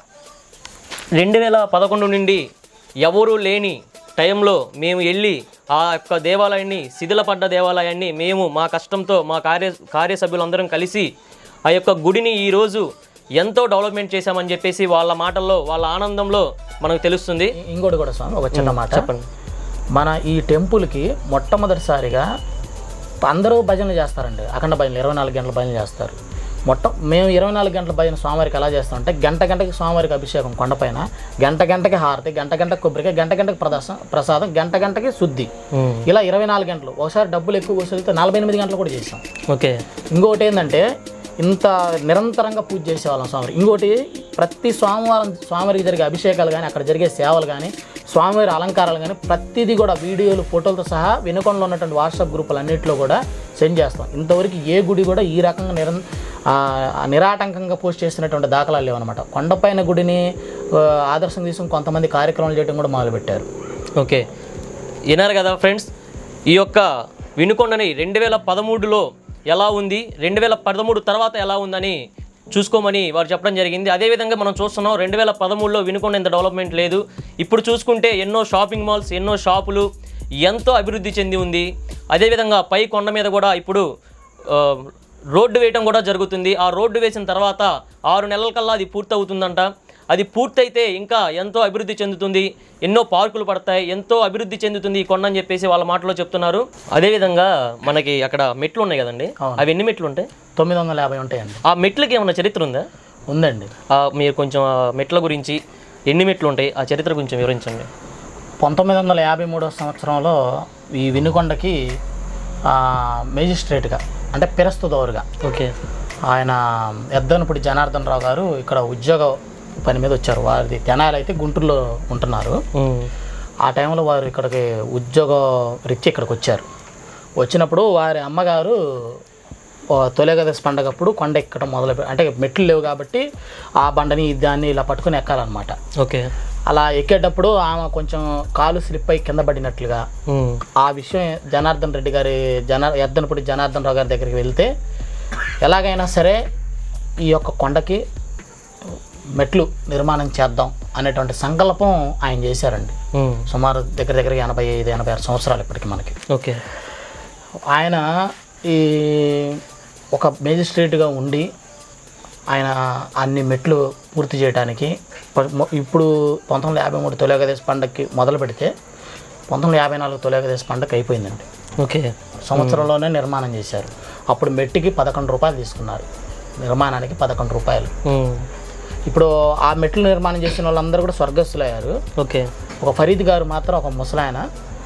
రెండు వేల పదకొండు నుండి ఎవరూ లేని టైంలో మేము వెళ్ళి ఆ యొక్క దేవాలయాన్ని శిథిలపడ్డ దేవాలయాన్ని మేము మా కష్టంతో మా కార్య కార్యసభ్యులందరం కలిసి ఆ యొక్క గుడిని ఈరోజు ఎంతో డెవలప్మెంట్ చేశామని చెప్పేసి వాళ్ళ మాటల్లో వాళ్ళ ఆనందంలో మనకు తెలుస్తుంది
ఇ- ఇంకోటి కూడా స్వామి ఒక చిన్న మాట
చెప్పండి
మన ఈ టెంపుల్కి మొట్టమొదటిసారిగా అందరూ భజనలు చేస్తారండి అఖండ భజనలు ఇరవై నాలుగు గంటల భజనలు చేస్తారు మొట్ట మేము ఇరవై నాలుగు గంటల భజన స్వామివారికి ఎలా చేస్తామంటే గంట గంటకి స్వామివారికి అభిషేకం కొండపైన గంట గంటకి హారతి గంట గంటకి కొబ్బరికాయ గంట గంటకి ప్రదర్శన ప్రసాదం గంట గంటకి శుద్ధి ఇలా ఇరవై నాలుగు గంటలు ఒకసారి డబ్బులు ఎక్కువ వసూలితే నలభై ఎనిమిది గంటలు కూడా చేసాం
ఓకే
ఇంకొకటి ఏంటంటే ఇంత నిరంతరంగా పూజ చేసేవాళ్ళం స్వామి ఇంకోటి ప్రతి సోమవారం స్వామివారికి జరిగే అభిషేకాలు కానీ అక్కడ జరిగే సేవలు కానీ స్వామివారి అలంకారాలు కానీ ప్రతిదీ కూడా వీడియోలు ఫోటోలతో సహా వెనుకొండలో ఉన్నటువంటి వాట్సాప్ గ్రూపులు అన్నింటిలో కూడా సెండ్ చేస్తాం ఇంతవరకు ఏ గుడి కూడా ఈ రకంగా నిరం ఆ, నిరాటంకంగా పోస్ట్ చేస్తున్నటువంటి దాఖలాలు లేవన్నమాట కొండపైన గుడిని ఆ, ఆదర్శం తీసుకుని కొంతమంది కార్యక్రమాలు చేయడం కూడా మొదలుపెట్టారు
ఓకే విన్నారు కదా ఫ్రెండ్స్ ఈ యొక్క వినుకొండని రెండు వేల పదమూడులో ఎలా ఉంది రెండు వేల పదమూడు తర్వాత ఎలా ఉందని చూసుకోమని వారు చెప్పడం జరిగింది అదేవిధంగా మనం చూస్తున్నాం రెండు వేల పదమూడులో వినుకొండ ఇంత డెవలప్మెంట్ లేదు ఇప్పుడు చూసుకుంటే ఎన్నో షాపింగ్ మాల్స్ ఎన్నో షాపులు ఎంతో అభివృద్ధి చెంది ఉంది అదేవిధంగా పై కొండ మీద కూడా ఇప్పుడు ఆ, రోడ్డు వేయటం కూడా జరుగుతుంది ఆ రోడ్డు వేసిన తర్వాత ఆరు నెలల కల్లా అది పూర్తవుతుందంట అది పూర్తయితే ఇంకా ఎంతో అభివృద్ధి చెందుతుంది ఎన్నో పార్కులు పడతాయి ఎంతో అభివృద్ధి చెందుతుంది ఈ కొండ అని చెప్పేసి వాళ్ళ మాటలో చెప్తున్నారు అదేవిధంగా మనకి అక్కడ మెట్లు ఉన్నాయి కదండి అవి ఎన్ని మెట్లు ఉంటాయి
తొమ్మిది వందల యాభై ఉంటాయండి
ఆ మెట్లకి ఏమైనా చరిత్ర ఉందా
ఉందండి
ఆ, మీరు కొంచెం ఆ మెట్ల గురించి ఎన్ని మెట్లు ఉంటాయి ఆ చరిత్ర కొంచెం వివరించండి
పంతొమ్మిది వందల యాభై మూడవ సంవత్సరంలో ఈ వినుకొండకి ఆ, మేజిస్ట్రేట్గా అంటే పిరస్తుదౌరుగా
ఓకే
ఆయన ఎద్దనపూడి జనార్దన్ రావు గారు ఇక్కడ ఉద్యోగ పని మీద వచ్చారు వారిది తెనాలి అయితే గుంటూరులో ఉంటున్నారు
ఉమ్.
ఆ టైంలో వారు ఇక్కడికి ఉద్యోగ రీత్యా ఇక్కడికి వచ్చారు వచ్చినప్పుడు వారి అమ్మగారు ఓ తొలేగదశ పండగప్పుడు కొండ ఎక్కడం మొదలు అంటే మెట్లు లేవు కాబట్టి ఆ బండని దాన్ని ఇలా పట్టుకుని ఎక్కాలన్నమాట
ఓకే
అలా ఎక్కేటప్పుడు ఆమె కొంచెం కాలు స్లిప్ అయి కింద పడినట్లుగా
ఉమ్.
ఆ విషయం జనార్దన్ రెడ్డి గారి జన ఎద్దనపూడి జనార్దన్ రావు గారి దగ్గరికి వెళ్తే ఎలాగైనా సరే ఈ యొక్క కొండకి మెట్లు నిర్మాణం చేద్దాం అనేటువంటి సంకల్పం ఆయన చేశారండి
ఉమ్.
సుమారు దగ్గర దగ్గర ఎనభై ఐదు ఎనభై ఆరు సంవత్సరాలు ఇప్పటికి మనకి
ఓకే
ఆయన ఈ ఒక మేజిస్ట్రేట్గా ఉండి ఆయన అన్ని మెట్లు పూర్తి చేయడానికి ప- మొ- ఇప్పుడు పంతొమ్మిది వందల యాభై మూడు తొలేగదేశ పండగకి మొదలు పెడితే పంతొమ్మిది వందల యాభై నాలుగు తొలేగదేశ పండగ అయిపోయిందండి
ఓకే
సంవత్సరంలోనే నిర్మాణం చేశారు అప్పుడు మెట్టికి పదకొండు రూపాయలు తీసుకున్నారు నిర్మాణానికి పదకొండు రూపాయలు
ఉమ్.
ఇప్పుడు ఆ మెట్లు నిర్మాణం చేసిన వాళ్ళందరూ కూడా స్వర్గస్థులయ్యారు
ఓకే
ఒక ఫరీద్ గారు మాత్రం ఒక ముసలాయన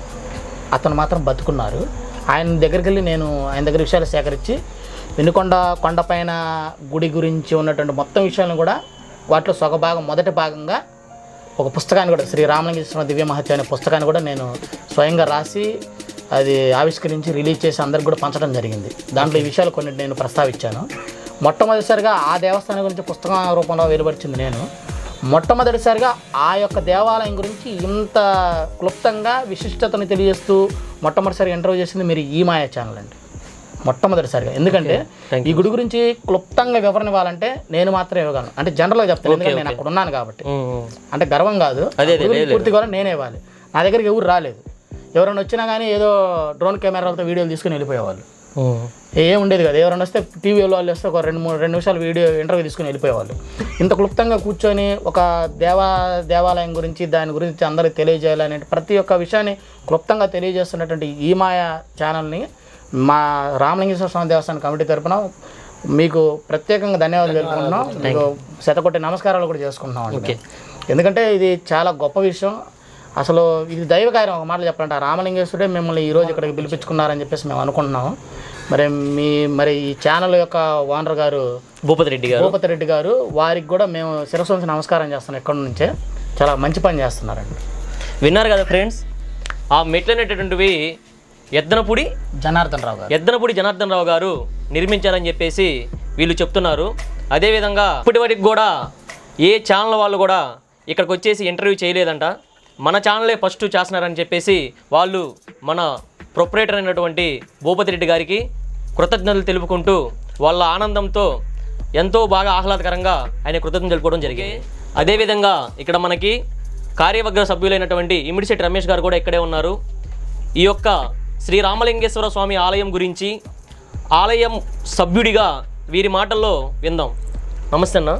అతను మాత్రం బతుకున్నారు ఆయన దగ్గరికి వెళ్ళి నేను ఆయన దగ్గర విషయాలు సేకరించి వెనుకొండ కొండపైన గుడి గురించి ఉన్నటువంటి మొత్తం విషయాలను కూడా వాటిలో సొగ భాగం మొదటి భాగంగా ఒక పుస్తకాన్ని కూడా శ్రీ రామలింగేశ్వర దివ్య మహత్య అనే పుస్తకాన్ని కూడా నేను స్వయంగా రాసి అది ఆవిష్కరించి రిలీజ్ చేసి అందరికి కూడా పంచడం జరిగింది దాంట్లో ఈ విషయాలు కొన్ని నేను ప్రస్తావించాను మొట్టమొదటిసారిగా ఆ దేవస్థానం గురించి పుస్తకం రూపంలో వెలువరిచింది నేను మొట్టమొదటిసారిగా ఆ యొక్క దేవాలయం గురించి ఇంత క్లుప్తంగా విశిష్టతను తెలియజేస్తూ మొట్టమొదటిసారి ఇంటర్వ్యూ చేసింది మీరు ఈ మాయా ఛానల్ అండి మొట్టమొదటిసారిగా ఎందుకంటే
Thank
ఈ గుడి గురించి క్లుప్తంగా వివరణ ఇవ్వాలంటే నేను మాత్రమే ఇవ్వగలను అంటే జనరల్గా చెప్తాను ఎందుకంటే నేను అక్కడ ఉన్నాను కాబట్టి
ఉమ్, ఉమ్.
అంటే గర్వం కాదు
అదే,
గుడి గురించి పూర్తిగా కూడా నేనే ఇవ్వాలి నా దగ్గరికి ఎవరు రాలేదు ఎవరైనా వచ్చినా కానీ ఏదో డ్రోన్ కెమెరాలతో వీడియోలు తీసుకుని వెళ్ళిపోయేవాళ్ళు
ఉమ్.
ఏం ఉండేది కదా ఎవరైనా వస్తే టీవీలో వాళ్ళు వస్తే ఒక రెండు మూడు రెండు నిమిషాలు వీడియో ఇంటర్వ్యూ తీసుకుని వెళ్ళిపోయేవాళ్ళు ఇంత క్లుప్తంగా కూర్చొని ఒక దేవా దేవాలయం గురించి దాని గురించి అందరికి తెలియజేయాలనే ప్రతి ఒక్క విషయాన్ని క్లుప్తంగా తెలియజేస్తున్నటువంటి ఈ మాయా ఛానల్ని మా రామలింగేశ్వర స్వామి దేవస్థానం కమిటీ తరపున మీకు ప్రత్యేకంగా ధన్యవాదాలు తెలుపుకుంటున్నాం మీకు శతకొట్టి నమస్కారాలు కూడా చేసుకుంటున్నాం అండి ఎందుకంటే ఇది చాలా గొప్ప విషయం అసలు ఇది దైవ కార్యం ఒక మాట చెప్పాలంటే ఆ రామలింగేశ్వరుడే మిమ్మల్ని ఈరోజు ఇక్కడికి పిలిపించుకున్నారని చెప్పేసి మేము అనుకుంటున్నాము మరి మీ మరి ఈ ఛానల్ యొక్క ఓనర్ గారు
భూపతి రెడ్డి గారు
భూపతి రెడ్డి గారు వారికి కూడా మేము శిరస్సు వంచి నమస్కారం చేస్తున్నాం ఎక్కడి నుంచే చాలా మంచి పని చేస్తున్నారండి
విన్నారు కదా ఫ్రెండ్స్ ఆ మెట్లు అనేటటువంటివి ఎద్దనపూడి
జనార్దన్ రావు గారు
ఎద్దనపూడి జనార్దన్ రావు గారు నిర్మించారని చెప్పేసి వీళ్ళు చెప్తున్నారు అదేవిధంగా ఇప్పటి వరకు కూడా ఏ ఛానల్ వాళ్ళు కూడా ఇక్కడికి వచ్చేసి ఇంటర్వ్యూ చేయలేదంట మన ఛానలే ఫస్ట్ చేస్తున్నారని చెప్పేసి వాళ్ళు మన ప్రొపరేటర్ అయినటువంటి భూపతి రెడ్డి గారికి కృతజ్ఞతలు తెలుపుకుంటూ వాళ్ళ ఆనందంతో ఎంతో బాగా ఆహ్లాదకరంగా ఆయన కృతజ్ఞతలు తెలుపుకోవడం జరిగింది అదేవిధంగా ఇక్కడ మనకి కార్యవర్గ సభ్యులైనటువంటి ఇమిడిశెట్టి రమేష్ గారు కూడా ఇక్కడే ఉన్నారు ఈ యొక్క శ్రీ రామలింగేశ్వర స్వామి ఆలయం గురించి ఆలయం సభ్యుడిగా వీరి మాటల్లో విందాం నమస్తే అన్న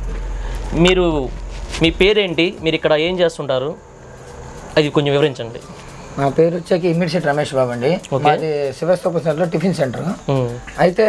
మీరు మీ పేరేంటి మీరు ఇక్కడ ఏం చేస్తుంటారు అది కొంచెం వివరించండి
నా పేరు వచ్చాక ఇమ్మిడిషియట్ రమేష్ బాబు అండి మాది శివస్తూప సెంటర్లో టిఫిన్ సెంటర్
ఉమ్,
అయితే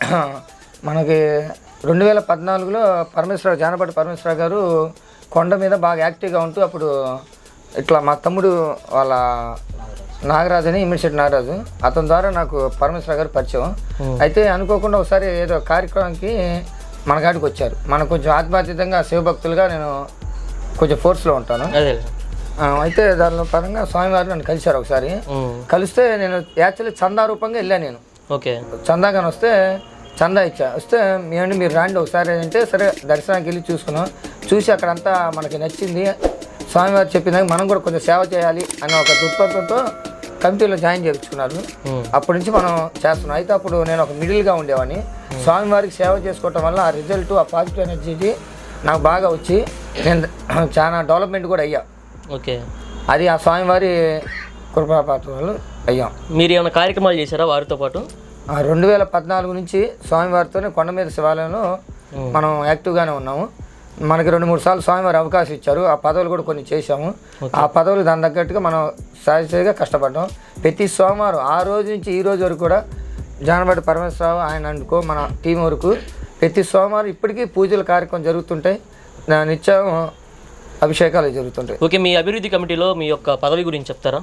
మనకి రెండు వేల పద్నాలుగులో పరమేశ్వర జానపటి పరమేశ్వర గారు కొండ మీద బాగా యాక్టివ్గా ఉంటూ అప్పుడు ఇట్లా మా తమ్ముడు వాళ్ళ నాగరాజు అని ఇమ్మిడిశెట్టి నాగరాజు అతని ద్వారా నాకు పరమేశ్వర గారు పరిచయం అయితే అనుకోకుండా ఒకసారి ఏదో కార్యక్రమానికి మన కాడికి వచ్చారు మనకు కొంచెం ఆత్మహత్యంగా శివభక్తులుగా నేను కొంచెం ఫోర్స్లో ఉంటాను
అదే
ఆ, అయితే దానిలో పరంగా స్వామివారు నన్ను కలిశారు ఒకసారి
ఉమ్,
కలిస్తే నేను యాక్చువల్లీ చందా రూపంగా వెళ్ళాను నేను
ఓకే
చందా కానీ వస్తే చందా ఇచ్చా వస్తే మేమండి మీరు రాండి ఒకసారి అంటే సరే దర్శనానికి వెళ్ళి చూసుకున్నాం చూసి అక్కడంతా మనకి నచ్చింది స్వామివారు చెప్పిన మనం కూడా కొంచెం సేవ చేయాలి అనే ఒక దృక్పథంతో కమిటీలో జాయిన్ చేయించుకున్నారు
ఉమ్,
అప్పటి నుంచి మనం చేస్తున్నాం అయితే అప్పుడు నేను ఒక మిడిల్గా ఉండేవాడిని స్వామివారికి సేవ చేసుకోవటం వల్ల ఆ రిజల్ట్ ఆ పాజిటివ్ ఎనర్జీ నాకు బాగా వచ్చి నేను చాలా డెవలప్మెంట్ కూడా అయ్యా
ఓకే
అది ఆ స్వామివారి కృపాపాత్ర వల్ల అయ్యాం
మీరు ఏమైనా కార్యక్రమాలు చేశారా వారితో పాటు
ఆ రెండు వేల పద్నాలుగు నుంచి స్వామివారితోనే కొండ మీద శివాలయంలో మనం యాక్టివ్గానే ఉన్నాము మనకి రెండు మూడు సార్లు స్వామివారి అవకాశం ఇచ్చారు ఆ పదవులు కూడా కొన్ని చేశాము ఆ పదవులు దాని తగ్గట్టుగా మనం సాధించేగా కష్టపడ్డాం ప్రతి సోమవారం ఆ రోజు నుంచి ఈ రోజు వరకు కూడా జానబడి పరమేశ్వరరావు ఆయన అనుకో మన టీం వరకు ప్రతి సోమవారం ఇప్పటికీ పూజల కార్యక్రమం జరుగుతుంటాయి నా నిత్యం అభిషేకాలు జరుగుతుంటాయి
ఓకే మీ అభివృద్ధి కమిటీలో మీ యొక్క పదవి గురించి చెప్తారా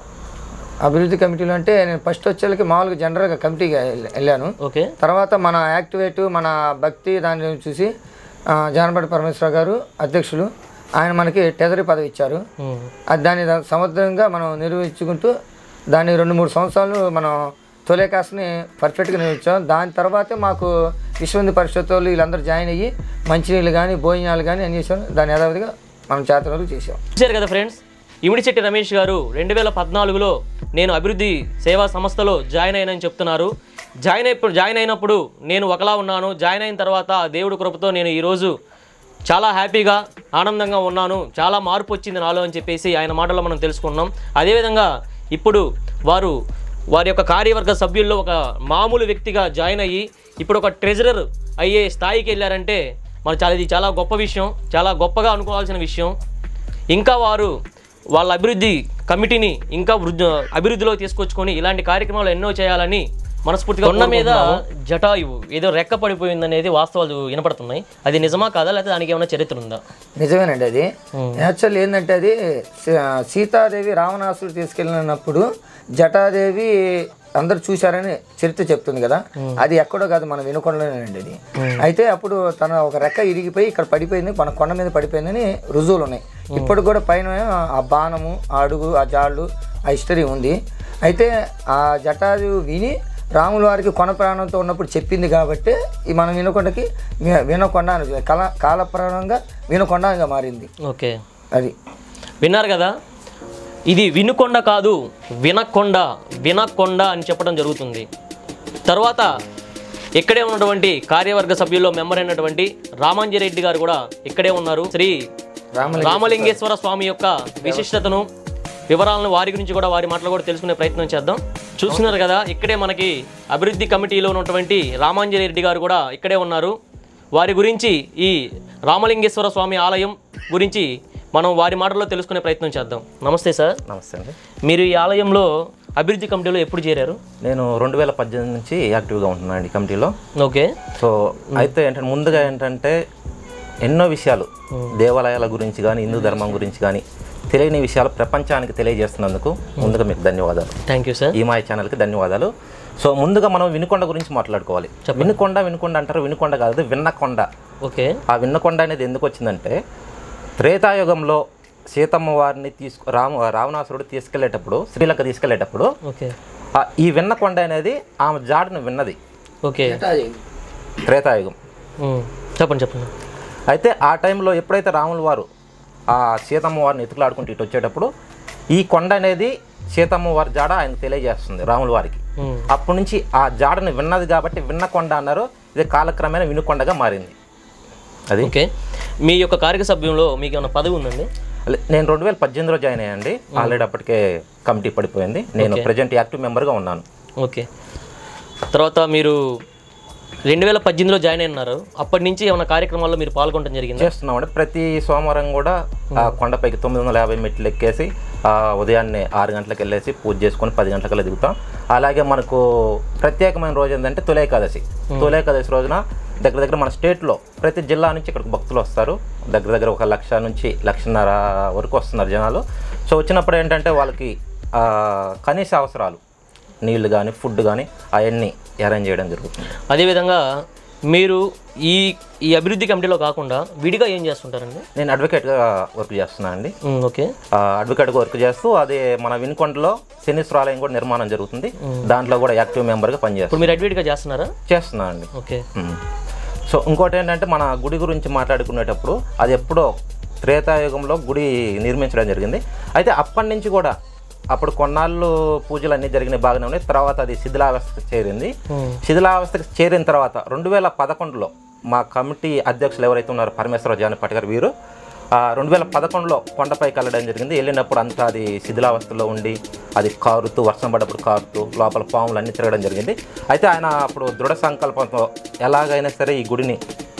అభివృద్ధి కమిటీలు అంటే నేను ఫస్ట్ వచ్చేళ్ళకి మామూలుగా జనరల్గా కమిటీగా వెళ్ళ- వెళ్ళాను
ఓకే
తర్వాత మన యాక్టివేట్ మన భక్తి దాన్ని చూసి ఆ, జానపడి పరమేశ్వర గారు అధ్యక్షులు ఆయన మనకి టెజరీ పదవి ఇచ్చారు
ఉమ్,
అది దాన్ని దా- సమర్థంగా మనం నిర్వహించుకుంటూ దాన్ని రెండు మూడు సంవత్సరాలు మనం తొలేకాస్ని పర్ఫెక్ట్గా నిర్వహించాం దాని తర్వాతే మాకు విశ్వంది పరిషత్ వాళ్ళు వీళ్ళందరూ జాయిన్ అయ్యి మంచినీళ్ళు కానీ భోజనాలు కానీ అన్ని చేసాం దాని యథావిధిగా మనం చేతన వరకు చేసాం
చూశారు కదా ఫ్రెండ్స్ ఇమిడిశెట్టి రమేష్ గారు రెండు వేల పద్నాలుగులో నేను అభివృద్ధి సేవా సంస్థలో జాయిన్ అయినని చెప్తున్నారు జాయిన్ అయినప్పుడు జాయిన్ అయినప్పుడు నేను ఒకలా ఉన్నాను జాయిన్ అయిన తర్వాత ఆ దేవుడి కృపతో నేను ఈరోజు చాలా హ్యాపీగా ఆనందంగా ఉన్నాను చాలా మార్పు వచ్చింది నాలో అని చెప్పేసి ఆయన మాటల్లో మనం తెలుసుకున్నాం అదేవిధంగా ఇప్పుడు వారు వారి యొక్క కార్యవర్గ సభ్యుల్లో ఒక మామూలు వ్యక్తిగా జాయిన్ అయ్యి ఇప్పుడు ఒక ట్రెజరర్ అయ్యే స్థాయికి వెళ్ళారంటే మన చాలా ఇది చాలా గొప్ప విషయం చాలా గొప్పగా అనుకోవాల్సిన విషయం ఇంకా వారు వాళ్ళ అభివృద్ధి కమిటీని ఇంకా వృద్ధి అభివృద్ధిలో తీసుకొచ్చుకొని ఇలాంటి కార్యక్రమాలు ఎన్నో చేయాలని మనస్ఫూర్తిగా కొండ మీద జటాయువు ఏదో రెక్క పడిపోయిందనేది వాస్తవాలు వినపడుతున్నాయి అది నిజమా కాదా లేకపోతే దానికి ఏమైనా చరిత్ర ఉందా
నిజమేనండి అది యాక్చువల్ ఏంటంటే అది సీ- సీతాదేవి రావణాసుడు తీసుకెళ్ళినప్పుడు జటాదేవి అందరు చూశారని చరిత్ర చెప్తుంది కదా అది ఎక్కడో కాదు మనం వినుకొండలేనండి అది అయితే అప్పుడు తన ఒక రెక్క ఇరిగిపోయి ఇక్కడ పడిపోయింది మన కొండ మీద పడిపోయిందని రుజువులు ఉన్నాయి ఇప్పుడు కూడా పైన ఆ బాణము ఆ అడుగు ఆ జాళ్ళు ఆ హిస్టరీ ఉంది అయితే ఆ జటాదేవి విని రాముల వారికి కొన ప్రాణంతో ఉన్నప్పుడు చెప్పింది కాబట్టి ఈ మనం వినకొండకి వి- వినకొండ అని కల కాలప్రాణంగా వినకొండగా మారింది
ఓకే
అది
విన్నారు కదా ఇది వినుకొండ కాదు వినకొండ వినకొండ అని చెప్పడం జరుగుతుంది తర్వాత ఇక్కడే ఉన్నటువంటి కార్యవర్గ సభ్యుల్లో మెంబర్ అయినటువంటి రామాంజిరెడ్డి గారు కూడా ఇక్కడే ఉన్నారు శ్రీ రామలింగేశ్వర స్వామి యొక్క విశిష్టతను వివరాలను వారి గురించి కూడా వారి మాటలు కూడా తెలుసుకునే ప్రయత్నం చేద్దాం చూస్తున్నారు కదా ఇక్కడే మనకి అభివృద్ధి కమిటీలో ఉన్నటువంటి రామాంజనేరెడ్డి గారు కూడా ఇక్కడే ఉన్నారు వారి గురించి ఈ రామలింగేశ్వర స్వామి ఆలయం గురించి మనం వారి మాటల్లో తెలుసుకునే ప్రయత్నం చేద్దాం నమస్తే సార్
నమస్తే అండి
మీరు ఈ ఆలయంలో అభివృద్ధి కమిటీలో ఎప్పుడు చేరారు
నేను రెండు వేల పద్దెనిమిది నుంచి యాక్టివ్గా ఉంటున్నాను అండి కమిటీలో
ఓకే
సో అయితే ఏంటంటే ముందుగా ఏంటంటే ఎన్నో విషయాలు దేవాలయాల గురించి కానీ హిందూ ధర్మం గురించి కానీ తెలియని విషయాలు ప్రపంచానికి తెలియజేస్తున్నందుకు ముందుగా మీకు ధన్యవాదాలు
థ్యాంక్ యూ సార్
ఈ మాయ ఛానల్కి ధన్యవాదాలు సో ముందుగా మనం వినుకొండ గురించి మాట్లాడుకోవాలి వినుకొండ వినుకొండ అంటారు వినుకొండ కాదు అది విన్నకొండ
ఓకే
ఆ విన్నకొండ అనేది ఎందుకు వచ్చిందంటే త్రేతాయుగంలో సీతమ్మ వారిని తీసుకు రామ రావణాసురుడు తీసుకెళ్లేటప్పుడు శ్రీలంక తీసుకెళ్లేటప్పుడు
ఓకే
ఆ ఈ విన్నకొండ అనేది ఆమె జాడును విన్నది
ఓకే
త్రేతాయుగం
ఉమ్, చెప్పండి చెప్పండి
అయితే ఆ టైంలో ఎప్పుడైతే రాముల వారు ఆ సీతమ్మ వారిని ఎతుకులాడుకుంటూ ఇటు వచ్చేటప్పుడు ఈ కొండ అనేది సీతమ్మ వారి జాడ ఆయనకు తెలియజేస్తుంది రాముల వారికి
ఉమ్,
అప్పటి నుంచి ఆ జాడను విన్నది కాబట్టి విన్నకొండ అన్నారు ఇది కాలక్రమేణా వినుకొండగా మారింది అది
ఓకే మీ యొక్క కార్యక సభ్యంలో మీకు ఏమైనా పదవి ఉందండి
అలే- నేను రెండు వేల పద్దెనిమిదిలో జాయిన్ అయ్యండి ఆల్రెడీ అప్పటికే కమిటీ పడిపోయింది నేను ప్రజెంట్ యాక్టివ్ మెంబర్గా ఉన్నాను
ఓకే తర్వాత మీరు రెండు వేల పద్దెనిమిదిలో జాయిన్ అయినారు అప్పటి నుంచి ఏమైనా కార్యక్రమాల్లో మీరు పాల్గొనడం జరిగింది
చేస్తున్నామండి ప్రతి సోమవారం కూడా ఆ కొండపైకి తొమ్మిది వందల యాభై మెట్లు ఎక్కేసి ఆ ఉదయాన్నే ఆరు గంటలకు వెళ్ళేసి పూజ చేసుకొని పది గంటలకల్లా దిగుతాం అలాగే మనకు ప్రత్యేకమైన రోజు ఏంటంటే తొలి ఏకాదశి తొలి ఏకాదశి రోజున దగ్గర దగ్గర మన స్టేట్లో ప్రతి జిల్లా నుంచి ఇక్కడికి భక్తులు వస్తారు దగ్గర దగ్గర ఒక లక్ష నుంచి లక్షన్నర వరకు వస్తున్నారు జనాలు సో వచ్చినప్పుడు ఏంటంటే వాళ్ళకి ఆ, కనీస అవసరాలు నీళ్లు కానీ ఫుడ్ కానీ అవన్నీ అరేంజ్ చేయడం జరుగుతుంది
అదేవిధంగా మీరు ఈ ఈ అభివృద్ధి కమిటీలో కాకుండా విడిగా ఏం చేస్తుంటారండి
నేను అడ్వకేట్గా వర్క్ చేస్తున్నాను అండి
ఉమ్, ఓకే
అడ్వకేట్గా వర్క్ చేస్తూ అదే మన వినుకొండలో శనీశ్వరాలయం కూడా నిర్మాణం జరుగుతుంది దాంట్లో కూడా యాక్టివ్ మెంబర్గా పనిచేస్తాను
ఇప్పుడు మీరు అడ్వైట్గా చేస్తున్నారా
చేస్తున్నాను అండి
ఓకే
మ్మ్. సో ఇంకోటి ఏంటంటే మన గుడి గురించి మాట్లాడుకునేటప్పుడు అది ఎప్పుడో త్రేతాయుగంలో గుడి నిర్మించడం జరిగింది అయితే అప్పటి నుంచి కూడా అప్పుడు కొన్నాళ్ళు పూజలు అన్నీ జరిగినాయి బాగానే ఉన్నాయి తర్వాత అది శిథిలావస్థకు చేరింది శిథిలావస్థకు చేరిన తర్వాత రెండు వేల పదకొండులో మా కమిటీ అధ్యక్షులు ఎవరైతే ఉన్నారో పరమేశ్వర జానపాటి గారు వీరు రెండు వేల పదకొండులో కొండపైకి వెళ్ళడం జరిగింది వెళ్ళినప్పుడు అంతా అది శిథిలావస్థలో ఉండి అది కారుతూ వర్షం పడ్డప్పుడు కారుతూ లోపల పాములు అన్నీ తిరగడం జరిగింది అయితే ఆయన అప్పుడు దృఢ సంకల్పంతో ఎలాగైనా సరే ఈ గుడిని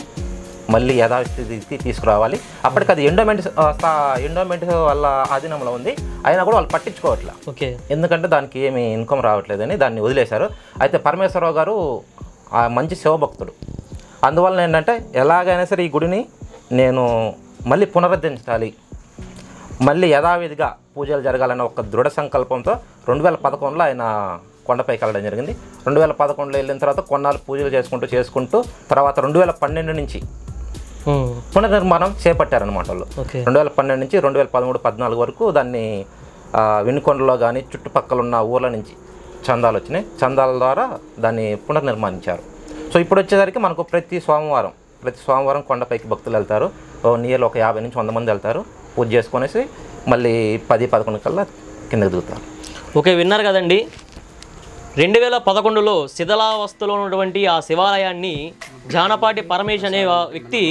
మళ్ళీ యథాస్థితికి తీసుకురావాలి అప్పటికి అది ఎండోమెంట్ ఎండోమెంట్ వాళ్ళ ఆధీనంలో ఉంది అయినా కూడా వాళ్ళు పట్టించుకోవట్లే
ఓకే
ఎందుకంటే దానికి ఏమి ఇన్కమ్ రావట్లేదని దాన్ని వదిలేశారు అయితే పరమేశ్వరరావు గారు ఆ మంచి శివభక్తుడు అందువలన ఏంటంటే ఎలాగైనా సరే ఈ గుడిని నేను మళ్ళీ పునరుద్ధరించాలి మళ్ళీ యథావిధిగా పూజలు జరగాలన్న ఒక దృఢ సంకల్పంతో రెండు వేల పదకొండులో ఆయన కొండపైకి వెళ్ళడం జరిగింది రెండు వేల పదకొండులో వెళ్ళిన తర్వాత కొన్నాళ్ళు పూజలు చేసుకుంటూ చేసుకుంటూ తర్వాత రెండు వేల పన్నెండు నుంచి
ఉమ్,
పునర్నిర్మాణం చేపట్టారనమాట వాళ్ళు
ఓకే
రెండు వేల పన్నెండు నుంచి రెండు వేల పదమూడు పద్నాలుగు వరకు దాన్ని ఆ, వినుకొండలో కానీ చుట్టుపక్కల ఉన్న ఊర్ల నుంచి చందాలు వచ్చినాయి చందాల ద్వారా దాన్ని పునర్నిర్మాణించారు సో ఇప్పుడు వచ్చేసరికి మనకు ప్రతి సోమవారం ప్రతి సోమవారం కొండపైకి భక్తులు వెళ్తారు నియర్లు ఒక యాభై నుంచి వంద మంది వెళ్తారు పూజ చేసుకొనేసి మళ్ళీ పది పదకొండు కల్లా కిందకి దిగుతారు
ఓకే విన్నారు కదండి రెండు వేల పదకొండులో శిథిలావస్థలో ఉన్నటువంటి ఆ శివాలయాన్ని జానపాటి పరమేశ్ అనే ఆ వ్యక్తి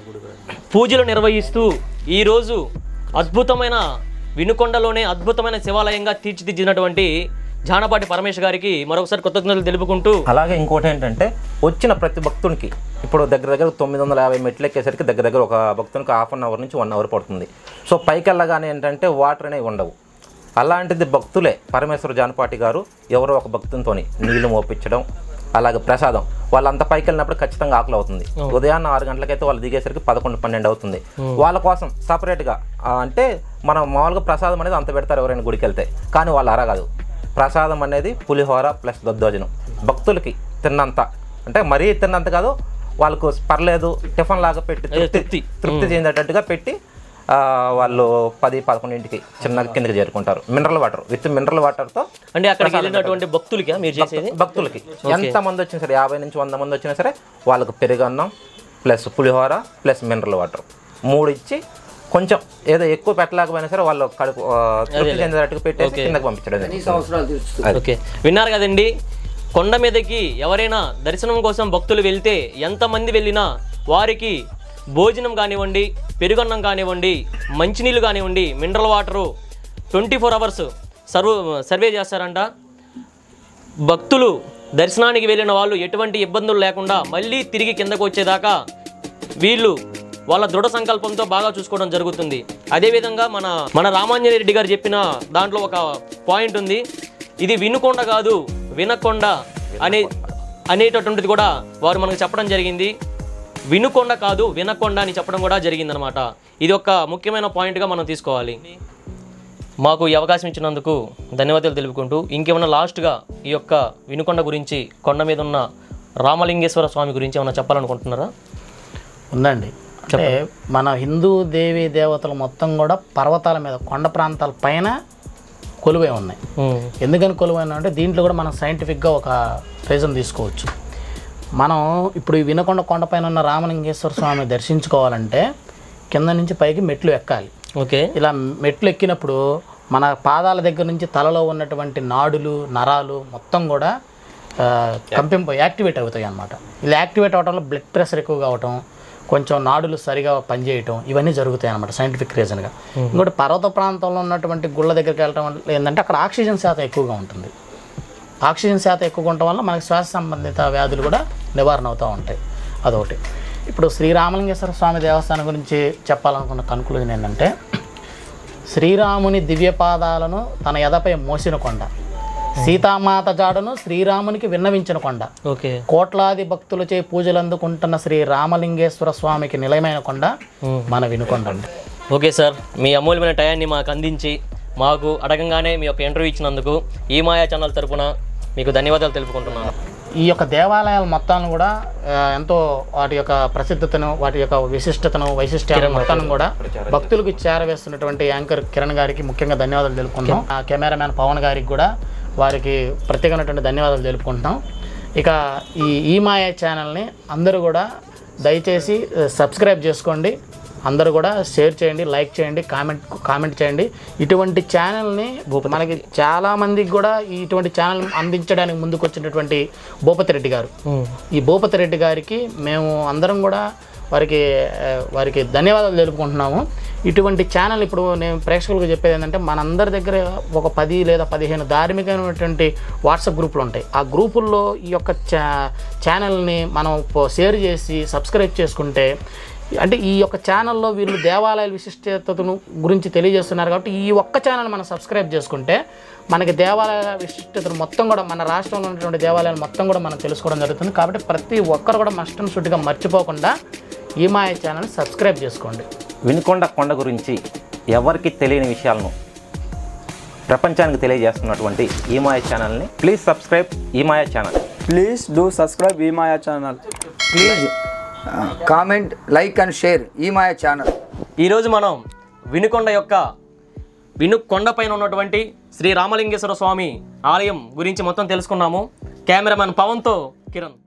పూజలు నిర్వహిస్తూ ఈరోజు అద్భుతమైన వినుకొండలోనే అద్భుతమైన శివాలయంగా తీర్చిదిద్దినటువంటి జానపాటి పరమేశ్ గారికి మరొకసారి కృతజ్ఞతలు తెలుపుకుంటూ
అలాగే ఇంకోటి ఏంటంటే వచ్చిన ప్రతి భక్తునికి ఇప్పుడు దగ్గర దగ్గర తొమ్మిది వందల యాభై మెట్లు ఎక్కేసరికి దగ్గర దగ్గర ఒక భక్తునికి హాఫ్ అన్ అవర్ నుంచి వన్ అవర్ పడుతుంది సో పైకి వెళ్ళగానే ఏంటంటే వాటర్ అనేవి ఉండవు అలాంటిది భక్తులే పరమేశ్వర జానపాటి గారు ఎవరో ఒక భక్తునితో నీళ్లు మోపించడం అలాగే ప్రసాదం వాళ్ళంతా పైకి వెళ్ళినప్పుడు ఖచ్చితంగా ఆకలి అవుతుంది ఉదయాన్నే ఆరు గంటలకైతే వాళ్ళు దిగేసరికి పదకొండు పన్నెండు అవుతుంది వాళ్ళ కోసం సపరేట్గా అంటే మనం మామూలుగా ప్రసాదం అనేది అంత పెడతారు ఎవరైనా గుడికి వెళ్తే కానీ వాళ్ళు అలా కాదు ప్రసాదం అనేది పులిహోర ప్లస్ దద్దోజనం భక్తులకి తిన్నంత అంటే మరీ తిన్నంత కాదు వాళ్ళకు పర్లేదు టిఫిన్ లాగా పెట్టి తృప్తి
తృప్తి.
తృప్తి చెందేటట్టుగా పెట్టి ఆ, వాళ్ళు పది పదకొండింటికి చిన్నగా కిందకి చేరుకుంటారు మినరల్ వాటర్ విత్ మినరల్ వాటర్తో
అంటే అక్కడికి వెళ్ళినటువంటి భక్తులకి మీరు చేసేది
భక్తులకి ఎంత మంది వచ్చినా సరే యాభై నుంచి వంద మంది వచ్చినా సరే వాళ్ళకు పెరుగన్నం ప్లస్ పులిహోర ప్లస్ మినరల్ వాటర్ మూడు ఇచ్చి కొంచెం ఏదో ఎక్కువ పెట్టలేకపోయినా సరే వాళ్ళు కడుపు ఆ, తృప్తి చెందేటట్టుగా పెట్టేసి కిందకి పంపించడం జరిగింది.
కనీస అవసరాలు తీరుస్తుంది
ఓకే విన్నారు కదండి కొండ మీదకి ఎవరైనా దర్శనం కోసం భక్తులు వెళ్తే ఎంతమంది వెళ్ళినా వారికి భోజనం కానివ్వండి పెరుగన్నం కానివ్వండి మంచినీళ్ళు కానివ్వండి mineral water twenty four hours serve serve చేస్తారంట భక్తులు దర్శనానికి వెళ్ళిన వాళ్ళు ఎటువంటి ఇబ్బందులు లేకుండా మళ్ళీ తిరిగి కిందకు వచ్చేదాకా వీళ్ళు వాళ్ళ దృఢ సంకల్పంతో బాగా చూసుకోవడం జరుగుతుంది అదేవిధంగా మన మన రామాంజనేయ రెడ్డి గారు చెప్పిన దాంట్లో ఒక పాయింట్ ఉంది ఇది వినుకొండ కాదు వినకొండ అనే అనేటటువంటిది కూడా వారు మనకు చెప్పడం జరిగింది వినుకొండ కాదు వినకొండ అని చెప్పడం కూడా జరిగిందనమాట ఇది ఒక ముఖ్యమైన పాయింట్గా మనం తీసుకోవాలి మాకు ఈ అవకాశం ఇచ్చినందుకు ధన్యవాదాలు తెలుపుకుంటూ ఇంకేమన్నా లాస్ట్గా ఈ యొక్క వినుకొండ గురించి కొండ మీద ఉన్న రామలింగేశ్వర స్వామి గురించి ఏమైనా చెప్పాలనుకుంటున్నారా
ఉందండి అంటే మన హిందూ దేవి దేవతలు మొత్తం కూడా పర్వతాల మీద కొండ ప్రాంతాల పైన కొలువై ఉన్నాయి
ఉమ్,
ఎందుకని కొలువైన అంటే దీంట్లో కూడా మనం సైంటిఫిక్గా ఒక రీజన్ తీసుకోవచ్చు మనం ఇప్పుడు ఈ వినకొండ కొండపైన ఉన్న రామలింగేశ్వర స్వామి దర్శించుకోవాలంటే కింద నుంచి పైకి మెట్లు ఎక్కాలి
ఓకే
ఇలా మెట్లు ఎక్కినప్పుడు మన పాదాల దగ్గర నుంచి తలలో ఉన్నటువంటి నాడులు నరాలు మొత్తం కూడా ఆ, కంపింప యాక్టివేట్ అవుతాయి అన్నమాట ఇలా యాక్టివేట్ అవడంలో బ్లడ్ ప్రెషర్ ఎక్కువగా అవటం కొంచెం నాడులు సరిగా పనిచేయటం ఇవన్నీ జరుగుతాయి అన్నమాట సైంటిఫిక్ రీజన్గా ఇంకోటి పర్వత ప్రాంతంలో ఉన్నటువంటి గుళ్ళ దగ్గరికి వెళ్ళటం వల్ల ఏంటంటే అక్కడ ఆక్సిజన్ శాతం ఎక్కువగా ఉంటుంది ఆక్సిజన్ శాతం ఎక్కువగా ఉండటం వల్ల మనకి శ్వాస సంబంధిత వ్యాధులు కూడా నివారణ అవుతూ ఉంటాయి అదొకటి ఇప్పుడు శ్రీరామలింగేశ్వర స్వామి దేవస్థానం గురించి చెప్పాలనుకున్న కన్క్లూజన్ ఏంటంటే శ్రీరాముని దివ్య పాదాలను తన ఎదపై మోసిన కొండ సీతామాత జాడను శ్రీరామునికి విన్నవించిన కొండ
ఓకే
కోట్లాది భక్తులచే పూజలు అందుకుంటున్న శ్రీ రామలింగేశ్వర స్వామికి నిలయమైన కొండ మన వినుకొండ అండి
ఓకే సార్ మీ అమూల్యమైన టయాన్ని మాకు అందించి మాకు అడగంగానే మీ యొక్క ఇంటర్వ్యూ ఇచ్చినందుకు ఈ మాయా ఛానల్ తరపున మీకు ధన్యవాదాలు తెలుపుకుంటున్నాను
ఈ యొక్క దేవాలయాల మొత్తాన్ని కూడా ఆ, ఎంతో వాటి యొక్క ప్రసిద్ధతను వాటి యొక్క విశిష్టతను వైశిష్ట్యాలను మొత్తాన్ని కూడా భక్తులకు చేరవేస్తున్నటువంటి యాంకర్ కిరణ్ గారికి ముఖ్యంగా ధన్యవాదాలు తెలుపుకుంటాం ఆ కెమెరామ్యాన్ పవన్ గారికి కూడా వారికి ప్రత్యేకమైనటువంటి ధన్యవాదాలు తెలుపుకుంటున్నాం ఇక ఈ ఈ మాయా ఛానల్ని అందరూ కూడా దయచేసి ఆ, సబ్స్క్రైబ్ చేసుకోండి అందరూ కూడా షేర్ చేయండి లైక్ చేయండి కామెంట్ కామెంట్ చేయండి ఇటువంటి ఛానల్ని మనకి చాలా మందికి కూడా ఇటువంటి ఛానల్ అందించడానికి ముందుకు వచ్చినటువంటి భూపతి రెడ్డి గారు ఈ భూపతి రెడ్డి గారికి మేము అందరం కూడా వారికి ఆ, వారికి ధన్యవాదాలు తెలుపుకుంటున్నాము ఇటువంటి ఛానల్ ఇప్పుడు నేను ప్రేక్షకులకు చెప్పేది ఏంటంటే మనందరి దగ్గర ఒక పది లేదా పదిహేను ధార్మికమైనటువంటి వాట్సాప్ గ్రూపులు ఉంటాయి ఆ గ్రూపుల్లో ఈ యొక్క ఛా ఛానల్ని మనం పో- షేర్ చేసి సబ్స్క్రైబ్ చేసుకుంటే అంటే ఈ యొక్క ఛానల్లో వీళ్ళు దేవాలయాల విశిష్టతను గురించి తెలియజేస్తున్నారు కాబట్టి ఈ ఒక్క ఛానల్ మనం సబ్స్క్రైబ్ చేసుకుంటే మనకి దేవాలయాల విశిష్టతను మొత్తం కూడా మన రాష్ట్రంలో ఉన్నటువంటి దేవాలయాలు మొత్తం కూడా మనం తెలుసుకోవడం జరుగుతుంది కాబట్టి ప్రతి ఒక్కరు కూడా మస్ట్ అండ్ షుడ్గా మర్చిపోకుండా ఈ మాయ ఛానల్ సబ్స్క్రైబ్ చేసుకోండి
వినుకొండ కొండ గురించి ఎవరికి తెలియని విషయాలను ప్రపంచానికి తెలియజేస్తున్నటువంటి ఈ మాయ ఛానల్ని ప్లీజ్ సబ్స్క్రైబ్ ఈ Maya channel
please do subscribe ఈ Maya channel
please comment like and share ఈ మాయ ఛానల్
ఈరోజు మనం వినుకొండ యొక్క వినుకొండ పైన ఉన్నటువంటి శ్రీ రామలింగేశ్వర స్వామి ఆలయం గురించి మొత్తం తెలుసుకున్నాము కెమెరామెన్ పవన్తో కిరణ్